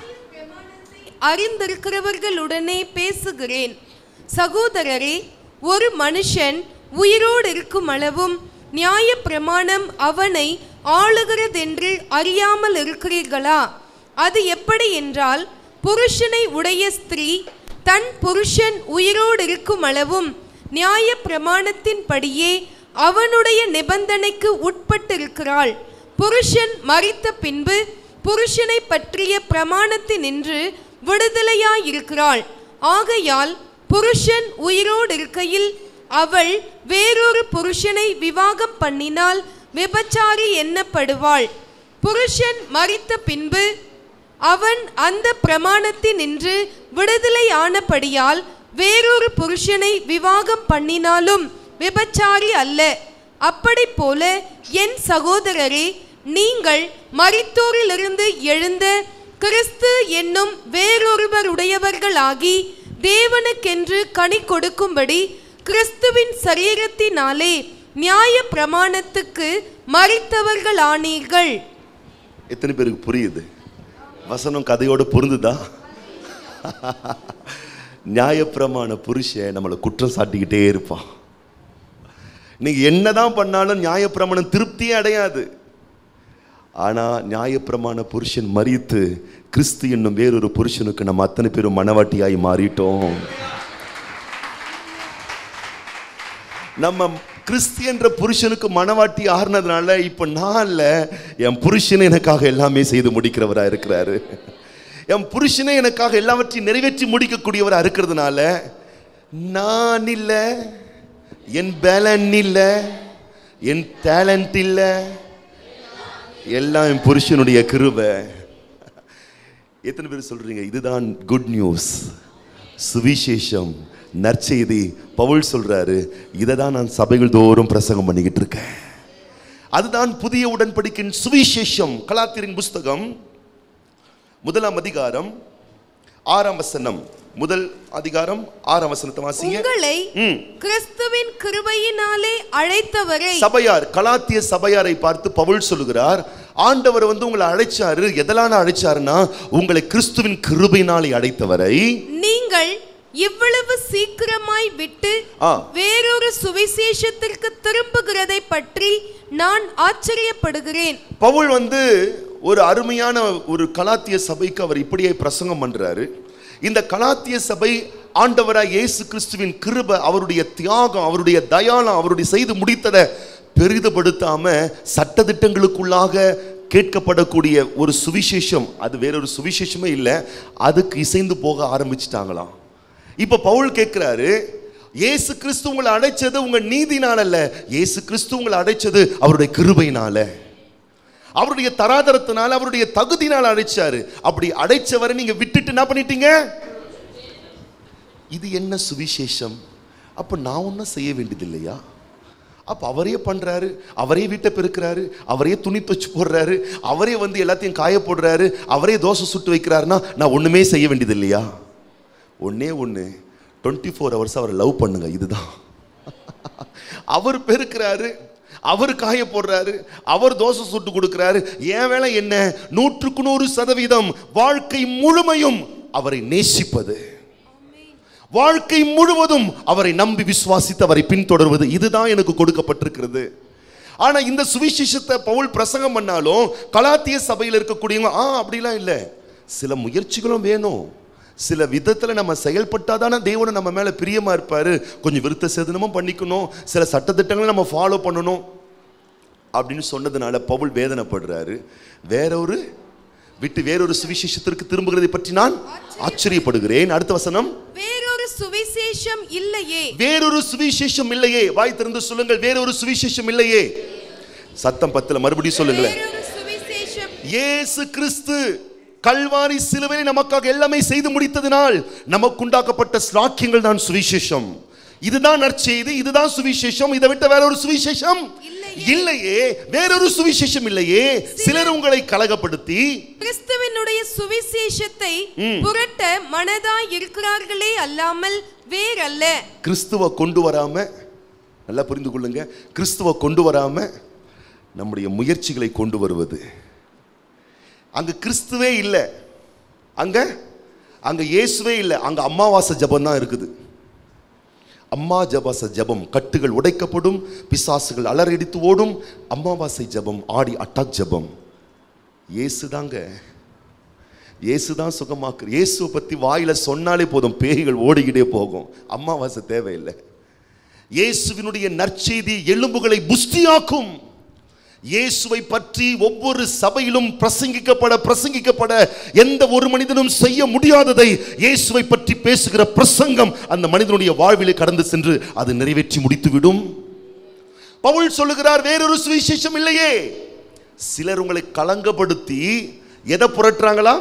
அறிந்திருக்கிறவர்களுடனே பேசுகிறேன் சகோதரரே ஒரு மனுஷன் உயிரோடு இருக்கும் அளவும் நியாய பிரமாணம் அவனை ஆளுகிறதென்று அறியாமல் இருக்கிறீர்களா அது எப்படி என்றால் புருஷனை உடைய ஸ்திரீ தன் புருஷன் உயிரோடு இருக்கும் அளவும் நியாய பிரமாணத்தின்படியே அவனுடைய நிபந்தனைக்கு உட்பட்டிருக்கிறாள் புருஷன் மரித்த பின்பு புருஷனை பற்றிய பிரமாணத்தினின்று விடுதலையாயிருக்கிறாள் ஆகையால் புருஷன் உயிரோடு இருக்கையில் அவள் வேறொரு புருஷனை விவாகம் பண்ணினால் விபச்சாரி எண்ணப்படுவாள் புருஷன் மரித்த பின்பு அவன் அந்த பிரமாணத்தினின்று விடுதலை ஆனபடியால் வேறொரு புருஷனை விவாகம் பண்ணினாலும் விபச்சாரி அல்ல அப்படி போல என் சகோதரரே நீங்கள் மரித்தோரிலிருந்து எழுந்த கிறிஸ்து என்னும் வேறொருவருடையவர்களாகி தேவனுக்கென்று கனி கொடுக்கும்படி கிறிஸ்துவின் சரீரத்தினாலே நியாய பிரமாணத்துக்கு மறித்தவர்களானீர்கள் எத்தனை பேருக்கு புரியுது வசனம் கதையோட பொருந்துதா நியாயப்பிரமாண புருஷன் நம்மளை குற்றம் சாட்டிக்கிட்டே இருப்பான் நீங்க என்னதான் பண்ணாலும் நியாயப்பிரமாணம் திருப்தியே அடையாது ஆனா நியாயப்பிரமாண புருஷன் மறித்து கிறிஸ்து என்னும் வேறொரு புருஷனுக்கு நம்ம அத்தனை பேரும் மனவாட்டியாய் மாறிட்டோம் நம்ம கிறிஸ்து என்ற புருஷனுக்கு மனவாட்டி ஆறுனதுனால இப்ப நான் இல்ல என் புருஷன் எனக்காக எல்லாமே செய்து முடிக்கிறவரா இருக்கிறாரு என் புருஷனே எனக்காக எல்லாவற்றையும் நிறைவேற்றி முடிக்கக்கூடியவரா இருக்கிறதுனால நான் இல்ல என் பேலன் இல்ல என் டேலண்ட் இல்ல எல்லாம் என் புருஷனுடைய கிருபை எத்தனை பேர் சொல்றீங்க இதுதான் குட் நியூஸ் சுவிசேஷம் நற்செய்தி பவுல் சொல்றாரு இதை தான் நான் சபைகள் தோறும் பிரசங்கம் பண்ணிக்கிட்டு இருக்கேன் அதுதான் புதிய உடன்படிக்கையின் சுவிசேஷம் கலாத்திரின் புஸ்தகம் முதலாம் அதிகாரம் ஆறாம் வசனம் முதல் அதிகாரம் ஆறாம் வசனத்தை வாசிங்க உங்களை ம். கிறிஸ்துவின் கிருபையினாலே அழைத்தவரை சபையார் கலாத்திய சபையாரை பார்த்து பவுல் சொல்லுகிறார் ஆண்டவர் வந்து உங்களை அழைச்சாரு எதலான அழைச்சாருன்னா உங்களை கிறிஸ்துவின் கிருபையினாலே அழைத்தவரை நீங்கள் இவ்வளவு சீக்கிரமாய் விட்டு ஆ. வேறொரு சுவிசேஷத்திற்கு திரும்புகிறதை பற்றி நான் ஆச்சரியப்படுகிறேன் பவுல் வந்து ஒரு அருமையான ஒரு கலாத்திய சபைக்கு அவர் இப்படியே பிரசங்கம் பண்றாரு இந்த கலாத்திய சபை ஆண்டவராய் இயேசு கிறிஸ்துவின் கிருபை அவருடைய தியாகம் அவருடைய தயாளம் அவருடைய செய்து முடித்ததை பெரிதுபடுத்தாம சட்டதிட்டங்களுக்குள்ளாக கேட்கப்படக்கூடிய ஒரு சுவிசேஷம் அது வேறொரு சுவிசேஷமே இல்லை அதுக்கு இசைந்து போக ஆரம்பிச்சிட்டாங்களாம் இப்ப பவுல் கேட்கிறாரு இயேசு கிறிஸ்து உங்களை அடைச்சது உங்க நீதினால அல்ல இயேசு கிறிஸ்து உங்களை அடைச்சது அவருடைய கிருபையினால அவருடைய தராதரத்தினால அவருடைய தகுதினால அழைச்சாரு அப்படி அடைச்சவரை நீங்க விட்டுட்டு என்ன பண்ணிட்டீங்க இது என்ன சுவிசேஷம் அப்போ நான் ஒன்றும் செய்ய வேண்டியது இல்லையா அப்போ அவரே பண்ணுறாரு அவரே வீட்டை பெருக்கிறாரு அவரே துணி துவச்சு போடுறாரு அவரே வந்து எல்லாத்தையும் காய போடுறாரு அவரே தோசை சுட்டு வைக்கிறாருன்னா நான் ஒன்றுமே செய்ய வேண்டியது இல்லையா ஒன்றே ஒன்று டுவெண்ட்டி ஃபோர் ஹவர்ஸ் அவரை லவ் பண்ணுங்க இதுதான் அவர் பெருக்கிறாரு அவர் காய போடுறாரு அவர் தோசை சுட்டு கொடுக்கிறாரு என் வேலை என்ன நூற்றுக்கு நூறு சதவீதம் வாழ்க்கை முழுமையும் அவரை நேசிப்பது வாழ்க்கை முழுவதும் அவரை நம்பி விசுவாசித்து அவரை பின்தொடர்வது இதுதான் எனக்கு கொடுக்கப்பட்டிருக்கிறது ஆனா இந்த சுவிசேஷத்தை பவுல் பிரசங்கம் பண்ணாலும் கலாத்திய சபையில் இருக்கக்கூடியவங்க ஆ அப்படிலாம் இல்லை சில முயற்சிகளும் வேணும் சில விதத்தில் நம்ம செயல்பட்டாதானே தேவனை நம்ம மேலே பிரியமா இருப்பாரு கொஞ்சம் விருத்த சேதனமும் பண்ணிக்கணும் சில சட்டத்திட்டங்களை நம்ம ஃபாலோ பண்ணணும் அப்படின்னு சொன்னதுனால பவுல் வேதனைப்படுறாரு வேற ஒரு விட்டு வேறொரு சுவிசேஷத்திற்கு திரும்புகிறதை பற்றி நான் ஆச்சரியப்படுகிறேன் அடுத்த வசனம் வேறொரு சுவிசேஷம் இல்லையே வேறொரு சுவிசேஷம் இல்லையே வாய் திறந்து சொல்லுங்கள் வேறொரு சுவிசேஷம் இல்லையே சத்தம் பத்துல மறுபடியும் சொல்லுங்களேன் வேறொரு சுவிசேஷம் இயேசு கிறிஸ்து கல்வாரி சிலுவையை நமக்காக எல்லாமே செய்து முடித்ததினால் நமக்குண்டாக்கப்பட்ட ஸ்லாக்கியங்கள் தான் சுவிசேஷம் இதுதான் நற்செய்தி இதுதான் சுவிசேஷம் இதை விட்ட வேற ஒரு சுவிசேஷம் இல்லையே. இல்லையே வேறொரு சுவிசேஷம் இல்லையே சிலர் உங்களை கலகப்படுத்தி கிறிஸ்துவினுடைய சுவிசேஷத்தை புரட்ட மனதாய் இருக்கிறார்களே அல்லாமல் வேறல்ல கிறிஸ்துவ கொண்டு வராம நல்லா புரிந்து கொள்ளுங்க கிறிஸ்துவ கொண்டு வராம நம்முடைய முயற்சிகளை கொண்டு வருவது அங்க கிறிஸ்துவே இல்லை அங்க அங்க இயேசுவே இல்லை அங்க அமாவாசை ஜபம் தான் இருக்குது அம்மா ஜபாச ஜபம் கட்டுகள் உடைக்கப்படும் பிசாசுகள் அலறடித்து ஓடும் அமாவாசை ஜபம் ஆடி அட்டாக் ஜபம் இயேசு தாங்க இயேசு தான் சுகமாக்கு இயேசுவை பற்றி வாயில சொன்னாலே போதும் பேய்கள் ஓடிக்கிட்டே போகும் அமாவாசை தேவையில்லை இயேசுவினுடைய நற்செய்தி எலும்புகளை புஷ்டியாக்கும் இயேசுவை பற்றி ஒவ்வொரு சபையிலும் பிரசங்கிக்கப்பட பிரசங்கிக்கப்பட எந்த ஒரு மனிதனும் செய்ய முடியாததை இயேசுவை பற்றி பேசுகிற பிரசங்கம் அந்த மனிதனுடைய வாழ்விலே கடந்து சென்று அது நிறைவேற்றி முடித்துவிடும் பவுல் சொல்லுகிறார் வேறொரு சுவிசேஷம் இல்லையே சிலர் உங்களை கலங்கப்படுத்தி எதை புரட்டுறாங்களா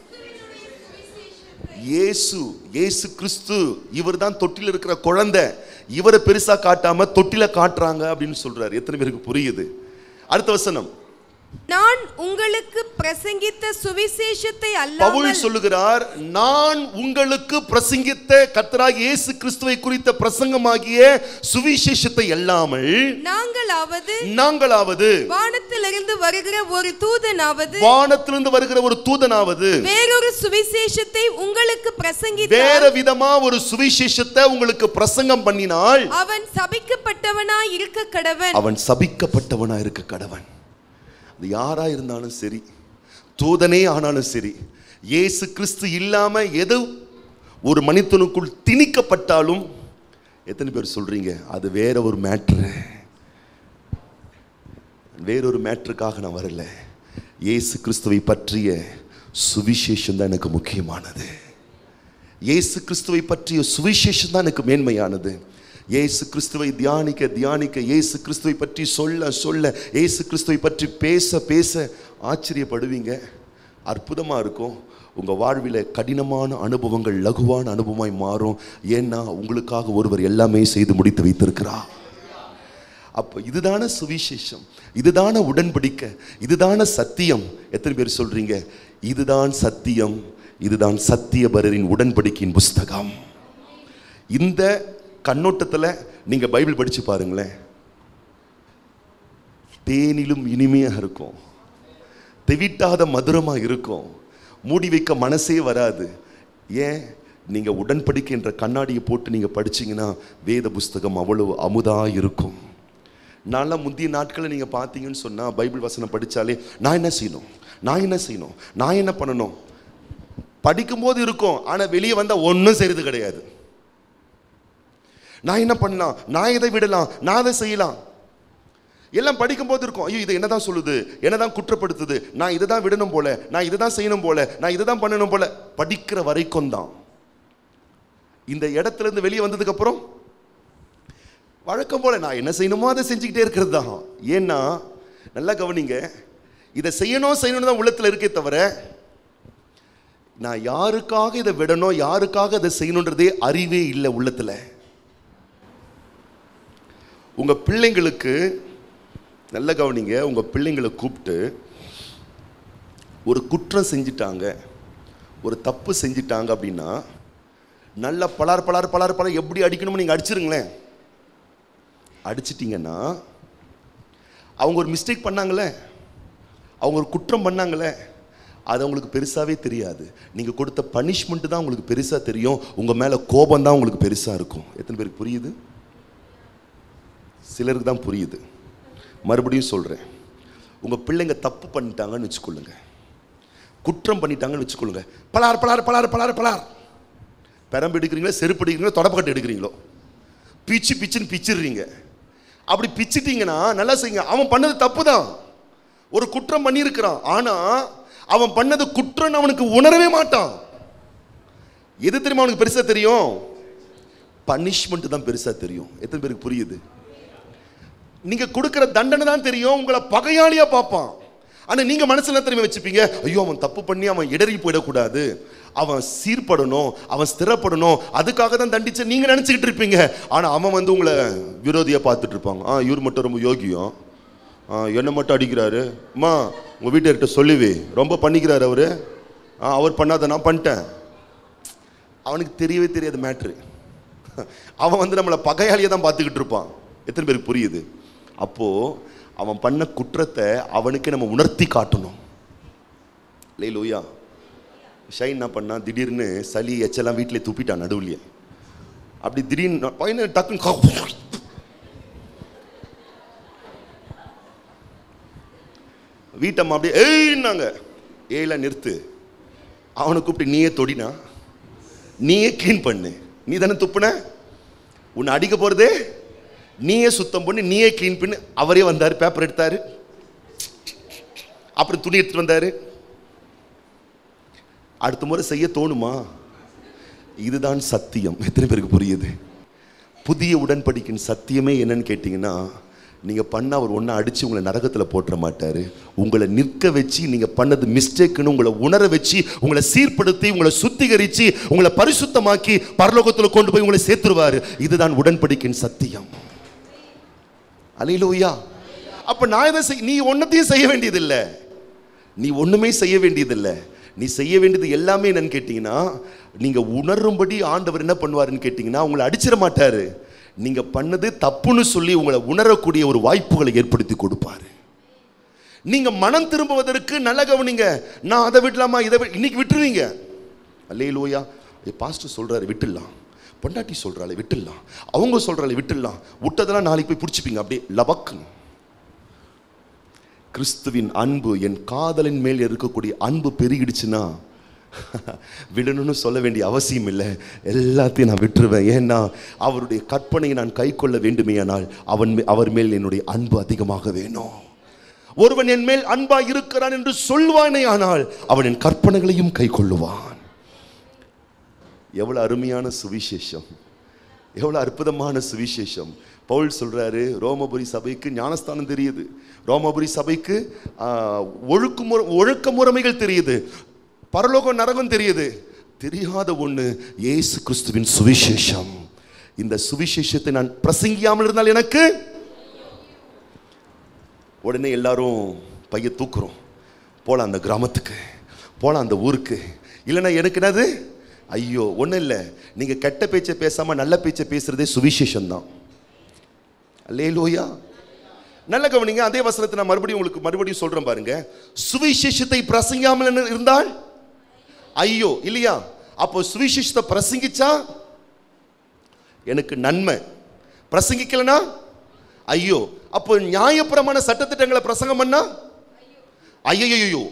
இயேசு இயேசு கிறிஸ்து இவர் தான் தொட்டில இருக்கிற குழந்தை இவரை பெருசா காட்டாம தொட்டில காட்டுறாங்க அப்படின்னு சொல்றாரு எத்தனை பேருக்கு புரியுது அடுத்த வசனம் நான் உங்களுக்கு பிரசங்கித்த சுவிசேஷத்தை பவுல் அல்லாமல் சொல்லுகிறார் நான் உங்களுக்கு பிரசங்கித்த கர்த்தராகிய இயேசு கிறிஸ்துவை குறித்த பிரசங்கமாகிய சுவிசேஷத்தை அல்லாமல் நாங்களாவது நாங்களாவது வானத்திலிருந்து வருகிற ஒரு தூதனாவது வானத்திலிருந்து வருகிற ஒரு தூதனாவது வேறொரு சுவிசேஷத்தை உங்களுக்கு வேற பிரசங்கித்தால் விதமா ஒரு சுவிசேஷத்தை உங்களுக்கு பிரசங்கம் பண்ணினால் அவன் சபிக்கப்பட்டவனாய் இருக்க கடவன் அவன் சபிக்கப்பட்டவனா இருக்க கடவன் அது யாரா இருந்தாலும் சரி தூதனே ஆனாலும் சரி இயேசு கிறிஸ்து இல்லாம எது ஒரு மனிதனுக்குள் திணிக்கப்பட்டாலும் எத்தனை பேர் சொல்றீங்க அது வேற ஒரு மேட்ரு வேறொரு மேட்ருக்காக நான் வரல இயேசு கிறிஸ்துவை பற்றிய சுவிசேஷம் தான் எனக்கு முக்கியமானது இயேசு கிறிஸ்துவை பற்றிய சுவிசேஷம் தான் எனக்கு மேன்மையானது இயேசு கிறிஸ்துவை தியானிக்க தியானிக்க இயேசு கிறிஸ்துவை பற்றி சொல்ல சொல்ல இயேசு கிறிஸ்துவை பற்றி பேச பேச ஆச்சரியப்படுவீங்க அற்புதமா இருக்கும் உங்க வாழ்வில கடினமான அனுபவங்கள் லகுவான அனுபவமாய் மாறும் ஏன்னா உங்களுக்காக ஒருவர் எல்லாமே செய்து முடித்து வைத்திருக்கிறார் அப்போ இதுதான சுவிசேஷம் இதுதான உடன்படிக்கை இதுதான சத்தியம் எத்தனை பேர் சொல்றீங்க இதுதான் சத்தியம் இதுதான் சத்தியபரரின் உடன்படிக்கையின் புஸ்தகம் இந்த கண்ணோட்டத்தில் நீங்க பைபிள் படிச்சு பாருங்களேன் தேனிலும் இனிமையா இருக்கும் தெவிட்டாத மதுரமா இருக்கும் மூடி வைக்க மனசே வராது ஏன் நீங்க உடன்படிக்கை என்ற கண்ணாடியை போட்டு நீங்க படிச்சீங்கன்னா வேத புஸ்தகம் அவ்வளவு அமுதா இருக்கும் நான்லாம் முந்தைய நாட்களில் நீங்கள் பார்த்தீங்கன்னு சொன்னால் பைபிள் வசனம் படித்தாலே நான் என்ன செய்யணும் நான் என்ன செய்யணும் நான் என்ன பண்ணணும் படிக்கும்போது இருக்கும் ஆனால் வெளியே வந்தால் ஒன்றும் செய்கிறது கிடையாது நான் என்ன பண்ணலாம் நான் இதை விடலாம் நான் அதை செய்யலாம் எல்லாம் படிக்கும்போது இருக்கும் ஐயோ இது என்னதான் சொல்லுது என்னதான் குற்றப்படுத்துது நான் இதை தான் விடணும் போல நான் இதை தான் செய்யணும் போல நான் இதை தான் பண்ணணும் போல படிக்கிற வரைக்கும் தான் இந்த இடத்துல இருந்து வெளியே வந்ததுக்கு அப்புறம் வழக்கம் போல நான் என்ன செய்யணுமோ அதை செஞ்சுக்கிட்டே இருக்கிறது தான் ஏன்னா நல்லா கவனிங்க இதை செய்யணும் செய்யணும் தான் உள்ளத்தில் இருக்கே தவிர நான் யாருக்காக இதை விடணும் யாருக்காக இதை செய்யணுன்றதே அறிவே இல்லை உள்ளத்துல உங்க பிள்ளைங்களுக்கு நல்ல கவனிங்க உங்க பிள்ளைங்களை கூப்பிட்டு ஒரு குற்றம் செஞ்சிட்டாங்க ஒரு தப்பு செஞ்சிட்டாங்க அப்படின்னா நல்ல பலார் பலார் பலார் பலார் எப்படி அடிக்கணும்னு நீங்கள் அடிச்சிருங்களேன் அடிச்சிட்டிங்கன்னா அவங்க ஒரு மிஸ்டேக் பண்ணாங்களே அவங்க ஒரு குற்றம் பண்ணாங்களே அது அவங்களுக்கு பெருசாகவே தெரியாது நீங்கள் கொடுத்த பனிஷ்மெண்ட்டு தான் உங்களுக்கு பெருசாக தெரியும் உங்கள் மேலே கோபம் தான் உங்களுக்கு பெருசாக இருக்கும் எத்தனை பேருக்கு புரியுது சிலருக்கு தான் புரியுது மறுபடியும் சொல்கிறேன் உங்கள் பிள்ளைங்க தப்பு பண்ணிட்டாங்கன்னு வச்சுக்கொள்ளுங்க குற்றம் பண்ணிட்டாங்கன்னு வச்சுக்கொள்ளுங்க பலார் பலார் பலார் பலார் பலார் பெரம்பு எடுக்கிறீங்களோ செருப்பு எடுக்கிறீங்களோ தொடப்பக்கட்டு எடுக்கிறீங்களோ பிச்சு பிச்சுன்னு பிச்சிடுறீங்க அப்படி பிச்சிட்டீங்கன்னா நல்லா செய்யுங்க அவன் பண்ணது தப்பு தான் ஒரு குற்றம் பண்ணியிருக்கிறான் ஆனா அவன் பண்ணது குற்றம் அவனுக்கு உணரவே மாட்டான் எது தெரியுமா அவனுக்கு பெருசா தெரியும் பனிஷ்மெண்ட் தான் பெருசா தெரியும் எத்தனை பேருக்கு புரியுது நீங்க கொடுக்கிற தண்டனை தான் தெரியும் உங்களை பகையாளியா பார்ப்பான் ஆனா நீங்க மனசுல என்ன தெரியுமா வச்சுப்பீங்க ஐயோ அவன் தப்பு பண்ணி அவன் இடறி போயிடக்கூடாது அவன் சீர்படணும் அவன் ஸ்திரப்படணும் அதுக்காக தான் தண்டிச்சு நீங்க நினைச்சுக்கிட்டு இருப்பீங்க ஆனா அவன் வந்து உங்களை விரோதியா பார்த்துட்டு இருப்பாங்க ஆ இவர் மட்டும் ரொம்ப யோகியம் ஆ என்ன மட்டும் அடிக்கிறாரு அம்மா உங்க வீட்டுக்கிட்ட சொல்லுவி ரொம்ப பண்ணிக்கிறாரு அவரு ஆ அவர் பண்ணாத நான் பண்ணிட்டேன் அவனுக்கு தெரியவே தெரியாது மேட்ரு அவன் வந்து நம்மளை பகையாளியை தான் பார்த்துக்கிட்டு இருப்பான் எத்தனை பேருக்கு புரியுது அப்போ அவன் பண்ண குற்றத்தை அவனுக்கு நம்ம உணர்த்தி காட்டணும் லே லூயா ஷைன் என்ன பண்ணா திடீர்னு சளி எச்செல்லாம் வீட்டிலே துப்பிட்டான் நடுவுலயே அப்படி திடீர்னு பையனை டக்குன்னு கா- வீட்டம்மா அப்படியே ஏய்னாங்க ஏயில நிறுத்து அவனை கூப்பிட்டு நீயே தொடினா நீயே க்ளீன் பண்ணு நீ தானே துப்புன உன்னை அடிக்க போறதே நீயே சுத்தம் பண்ணி நீயே க்ளீன் பண்ணி அவரே வந்தார் பேப்பர் எடுத்தாரு அப்புறம் துணி எடுத்துட்டு வந்தாரு அடுத்த முறை செய்ய தோணுமா இதுதான் சத்தியம் எத்தனை பேருக்கு புரியுது புதிய உடன்படிக்கையின் சத்தியமே என்னன்னு கேட்டிங்கன்னா நீங்கள் பண்ண அவர் ஒன்றா அடித்து உங்களை நரகத்தில் போட்டுற மாட்டார் உங்களை நிற்க வச்சு நீங்கள் பண்ணது மிஸ்டேக்குன்னு உங்களை உணர வச்சு உங்களை சீர்படுத்தி உங்களை சுத்திகரித்து உங்களை பரிசுத்தமாக்கி பரலோகத்தில் கொண்டு போய் உங்களை சேர்த்துருவார் இதுதான் உடன்படிக்கையின் சத்தியம் அலையிலோயா அப்ப நான் இதை செய் நீ ஒன்னத்தையும் செய்ய வேண்டியதில்லை நீ ஒண்ணுமே செய்ய வேண்டியதில்லை நீ செய்ய வேண்டியது எல்லாமே என்னன்னு கேட்டீங்கன்னா நீங்க உணரும்படி ஆண்டவர் என்ன பண்ணுவாருன்னு கேட்டீங்கன்னா உங்களை அடிச்சிட மாட்டாரு நீங்க பண்ணது தப்புன்னு சொல்லி உங்களை உணரக்கூடிய ஒரு வாய்ப்புகளை ஏற்படுத்தி கொடுப்பாரு நீங்க மனம் திரும்புவதற்கு நல்ல கவனிங்க நான் அதை விடலாமா இதை வி- இன்னைக்கு விட்டுருவீங்க அல்லேலூயா பாஸ்டர் சொல்றாரு விட்டுடலாம் பொண்டாட்டி சொல்றாளே விட்டுடலாம் அவங்க சொல்றாளே விட்டுடலாம் விட்டதெல்லாம் நாளைக்கு போய் பிடிச்சிப்பீங்க அப்படியே லபக்குன்னு கிறிஸ்துவின் அன்பு என் காதலின் மேல் இருக்கக்கூடிய அன்பு பெருகிடுச்சுன்னா விடணும்னு சொல்ல வேண்டிய அவசியம் இல்லை எல்லாத்தையும் நான் விட்டுருவேன் ஏன்னா அவருடைய கற்பனையை நான் கை கொள்ள வேண்டுமேயானால் அவன் மே- அவர் மேல் என்னுடைய அன்பு அதிகமாக வேணும் ஒருவன் என் மேல் அன்பா இருக்கிறான் என்று சொல்வானே ஆனால் அவன் என் கற்பனைகளையும் கை கொள்ளுவான் எவ்வளவு அருமையான சுவிசேஷம் எவ்வளவு அற்புதமான சுவிசேஷம் பவுல் சொல்றாரு ரோமபுரி சபைக்கு ஞானஸ்தானம் தெரியுது ரோமபுரி சபைக்கு ஆ, ஒழுக்குமுறை ஒழுக்க முறைமைகள் தெரியுது பரலோகம் நரகம் தெரியுது தெரியாத ஒண்ணு இயேசு கிறிஸ்துவின் சுவிசேஷம் இந்த சுவிசேஷத்தை நான் பிரசங்கியாமல் இருந்தால் எனக்கு உடனே எல்லாரும் பைய தூக்குறோம் போலாம் அந்த கிராமத்துக்கு போலாம் அந்த ஊருக்கு இல்லைன்னா எனக்கு என்னது ஐயோ ஒன்றும் இல்லை நீங்கள் கெட்ட பேச்சை பேசாமல் நல்ல பேச்சை பேசுறதே சுவிசேஷம் தான் அல்லேலூயா நல்ல கவனிங்க அதே வசனத்தை நான் மறுபடியும் உங்களுக்கு மறுபடியும் சொல்றேன் பாருங்க சுவிசேஷத்தை பிரசங்காமல் இருந்தால் ஐயோ இல்லையா அப்போ சுவிசேஷத்தை பிரசங்கிச்சா எனக்கு நன்மை பிரசங்கிக்கலனா ஐயோ அப்போ நியாயப்பிரமான சட்டத்திட்டங்களை பிரசங்கம் பண்ணா ஐயோ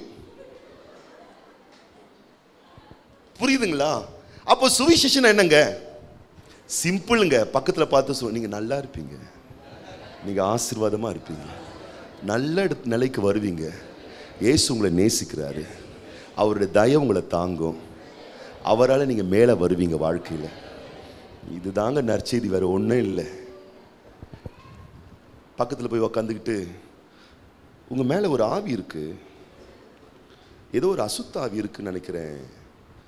புரியுதுங்களா அப்போ சுவிசேஷன் என்னங்க சிம்பிளுங்க பக்கத்துல பார்த்து சொல் நீங்க நல்லா இருப்பீங்க நீங்க ஆசீர்வாதமா இருப்பீங்க நல்ல இடத்து நிலைக்கு வருவீங்க இயேசு உங்களை நேசிக்கிறாரு அவருடைய தயவு உங்களை தாங்கும் அவரால் நீங்க மேலே வருவீங்க வாழ்க்கையில இதுதாங்க நற்செய்தி வேற ஒன்றும் இல்லை பக்கத்தில் போய் உக்காந்துக்கிட்டு உங்க மேலே ஒரு ஆவி இருக்கு ஏதோ ஒரு அசுத்த ஆவி இருக்குன்னு நினைக்கிறேன்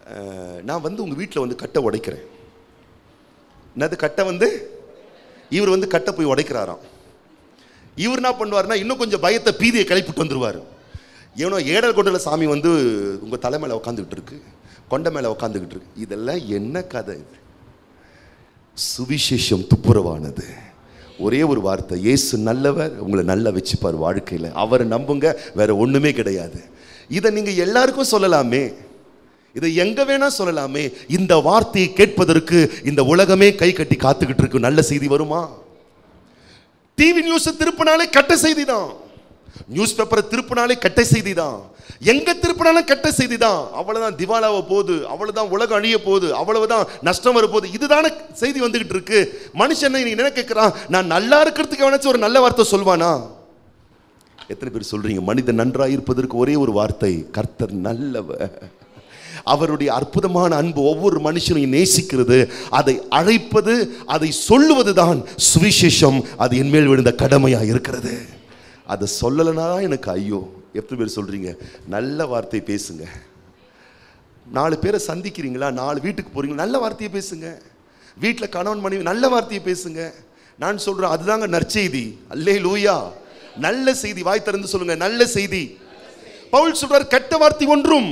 அஹ், நான் வந்து உங்கள் வீட்டில் வந்து கட்டை உடைக்கிறேன் என்னது கட்டை வந்து இவர் வந்து கட்டை போய் உடைக்கிறாராம் இவர் என்ன பண்ணுவாருன்னா இன்னும் கொஞ்சம் பயத்தை பீதியை கிளப்பிட்டு வந்துருவார் ஏனோ ஏடல் கொண்டல சாமி வந்து உங்கள் தலை மேலே உட்காந்துக்கிட்டு இருக்கு கொண்டை மேலே உட்காந்துக்கிட்டு இருக்கு இதெல்லாம் என்ன கதை இது சுவிசேஷம் துப்புரவானது ஒரே ஒரு வார்த்தை இயேசு நல்லவர் உங்களை நல்லா வச்சுப்பார் வாழ்க்கையில் அவரை நம்புங்க வேற ஒண்ணுமே கிடையாது இதை நீங்க எல்லாருக்கும் சொல்லலாமே இதை எங்க வேணா சொல்லலாமே இந்த வார்த்தையை கேட்பதற்கு இந்த உலகமே கை கட்டி காத்துக்கிட்டு இருக்கு நல்ல செய்தி வருமா டிவி நியூஸ் திருப்பினாலே கட்ட செய்தி தான் நியூஸ் பேப்பரை திருப்பினாலே கட்ட செய்தி தான் எங்க திருப்பினாலும் கட்ட செய்தி தான் அவ்வளவுதான் திவாலாவ போகுது அவ்வளவுதான் உலகம் அழிய போகுது அவ்வளவுதான் நஷ்டம் வர போகுது இதுதானே செய்தி வந்துகிட்டு இருக்கு மனுஷன் நீ என்ன கேட்கிறான் நான் நல்லா இருக்கிறதுக்கு எவனாச்சும் ஒரு நல்ல வார்த்தை சொல்வானா எத்தனை பேர் சொல்றீங்க மனிதன் நன்றாய் இருப்பதற்கு ஒரே ஒரு வார்த்தை கர்த்தர் நல்லவர் அவருடைய அற்புதமான அன்பு ஒவ்வொரு மனுஷனையும் நேசிக்கிறது அதை அழைப்பது அதை சொல்லுவது தான் சுவிசேஷம் அது என்மேல் விழுந்த கடமையா இருக்கிறது அதை சொல்லலைனா எனக்கு ஐயோ எத்தனை பேர் சொல்றீங்க நல்ல வார்த்தை பேசுங்க நாலு பேரை சந்திக்கிறீங்களா நாலு வீட்டுக்கு போறீங்களா நல்ல வார்த்தையை பேசுங்க வீட்டில் கணவன் மனைவி நல்ல வார்த்தையை பேசுங்க நான் சொல்றேன் அதுதாங்க நற்செய்தி அல்லே லூயா நல்ல செய்தி வாய் திறந்து சொல்லுங்க நல்ல செய்தி பவுல் சொல்றார் கெட்ட வார்த்தை ஒன்றும்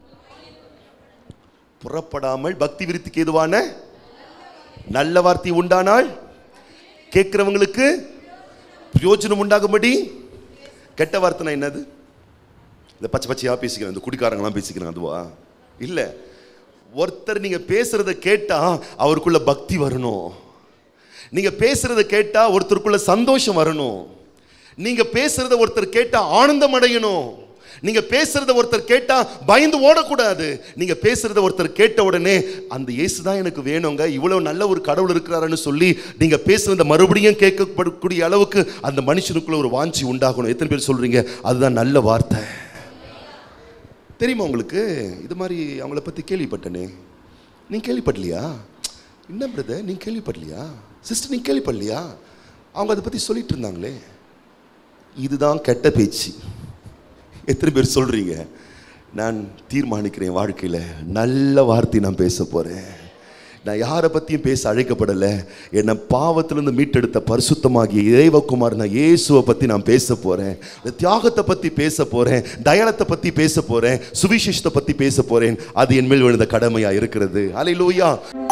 புறப்படாமல் பக்தி விருத்திக்கு ஏதுவான நல்ல வார்த்தை உண்டானால் கேட்கிறவங்களுக்கு பிரயோஜனம் உண்டாகும்படி கெட்ட வார்த்தைனா என்னது இந்த பச்சை பச்சையா பேசிக்கிறேன் இந்த குடிக்காரங்களாம் பேசிக்கிறேன் அதுவா இல்ல ஒருத்தர் நீங்க பேசுறத கேட்டா அவருக்குள்ள பக்தி வரணும் நீங்க பேசுறத கேட்டா ஒருத்தருக்குள்ள சந்தோஷம் வரணும் நீங்க பேசுறத ஒருத்தர் கேட்டா ஆனந்தம் அடையணும் நீங்க பேசுறத ஒருத்தர் கேட்டா பயந்து ஓடக்கூடாது நீங்க பேசுறத ஒருத்தர் கேட்ட உடனே அந்த இயேசு தான் எனக்கு வேணுங்க இவ்வளவு நல்ல ஒரு கடவுள் இருக்கிறாருன்னு சொல்லி நீங்க பேசுறத மறுபடியும் கேட்கப்படக்கூடிய அளவுக்கு அந்த மனுஷனுக்குள்ள ஒரு வாஞ்சி உண்டாகணும் எத்தனை பேர் சொல்றீங்க அதுதான் நல்ல வார்த்தை தெரியுமா உங்களுக்கு இது மாதிரி அவங்கள பற்றி கேள்விப்பட்டனே நீ கேள்விப்படலையா என்ன பிரதர் நீ கேள்விப்படலையா சிஸ்டர் நீ கேள்விப்படலையா அவங்க அதை பற்றி சொல்லிட்டு இருந்தாங்களே இதுதான் கெட்ட பேச்சு எத்தனை பேர் சொல்றீங்க நான் தீர்மானிக்கிறேன் வாழ்க்கையில் நல்ல வார்த்தை நான் பேச போகிறேன் நான் யாரை பற்றியும் பேச அழைக்கப்படலை என்னை பாவத்திலிருந்து மீட்டெடுத்த பரிசுத்தமாகிய இறைவக்குமார் நான் இயேசுவை பற்றி நான் பேச போகிறேன் இந்த தியாகத்தை பற்றி பேச போகிறேன் தயானத்தை பற்றி பேச போகிறேன் சுவிசேஷத்தை பற்றி பேச போகிறேன் அது என் மேல் விழுந்த கடமையாக இருக்கிறது அலையிலூயா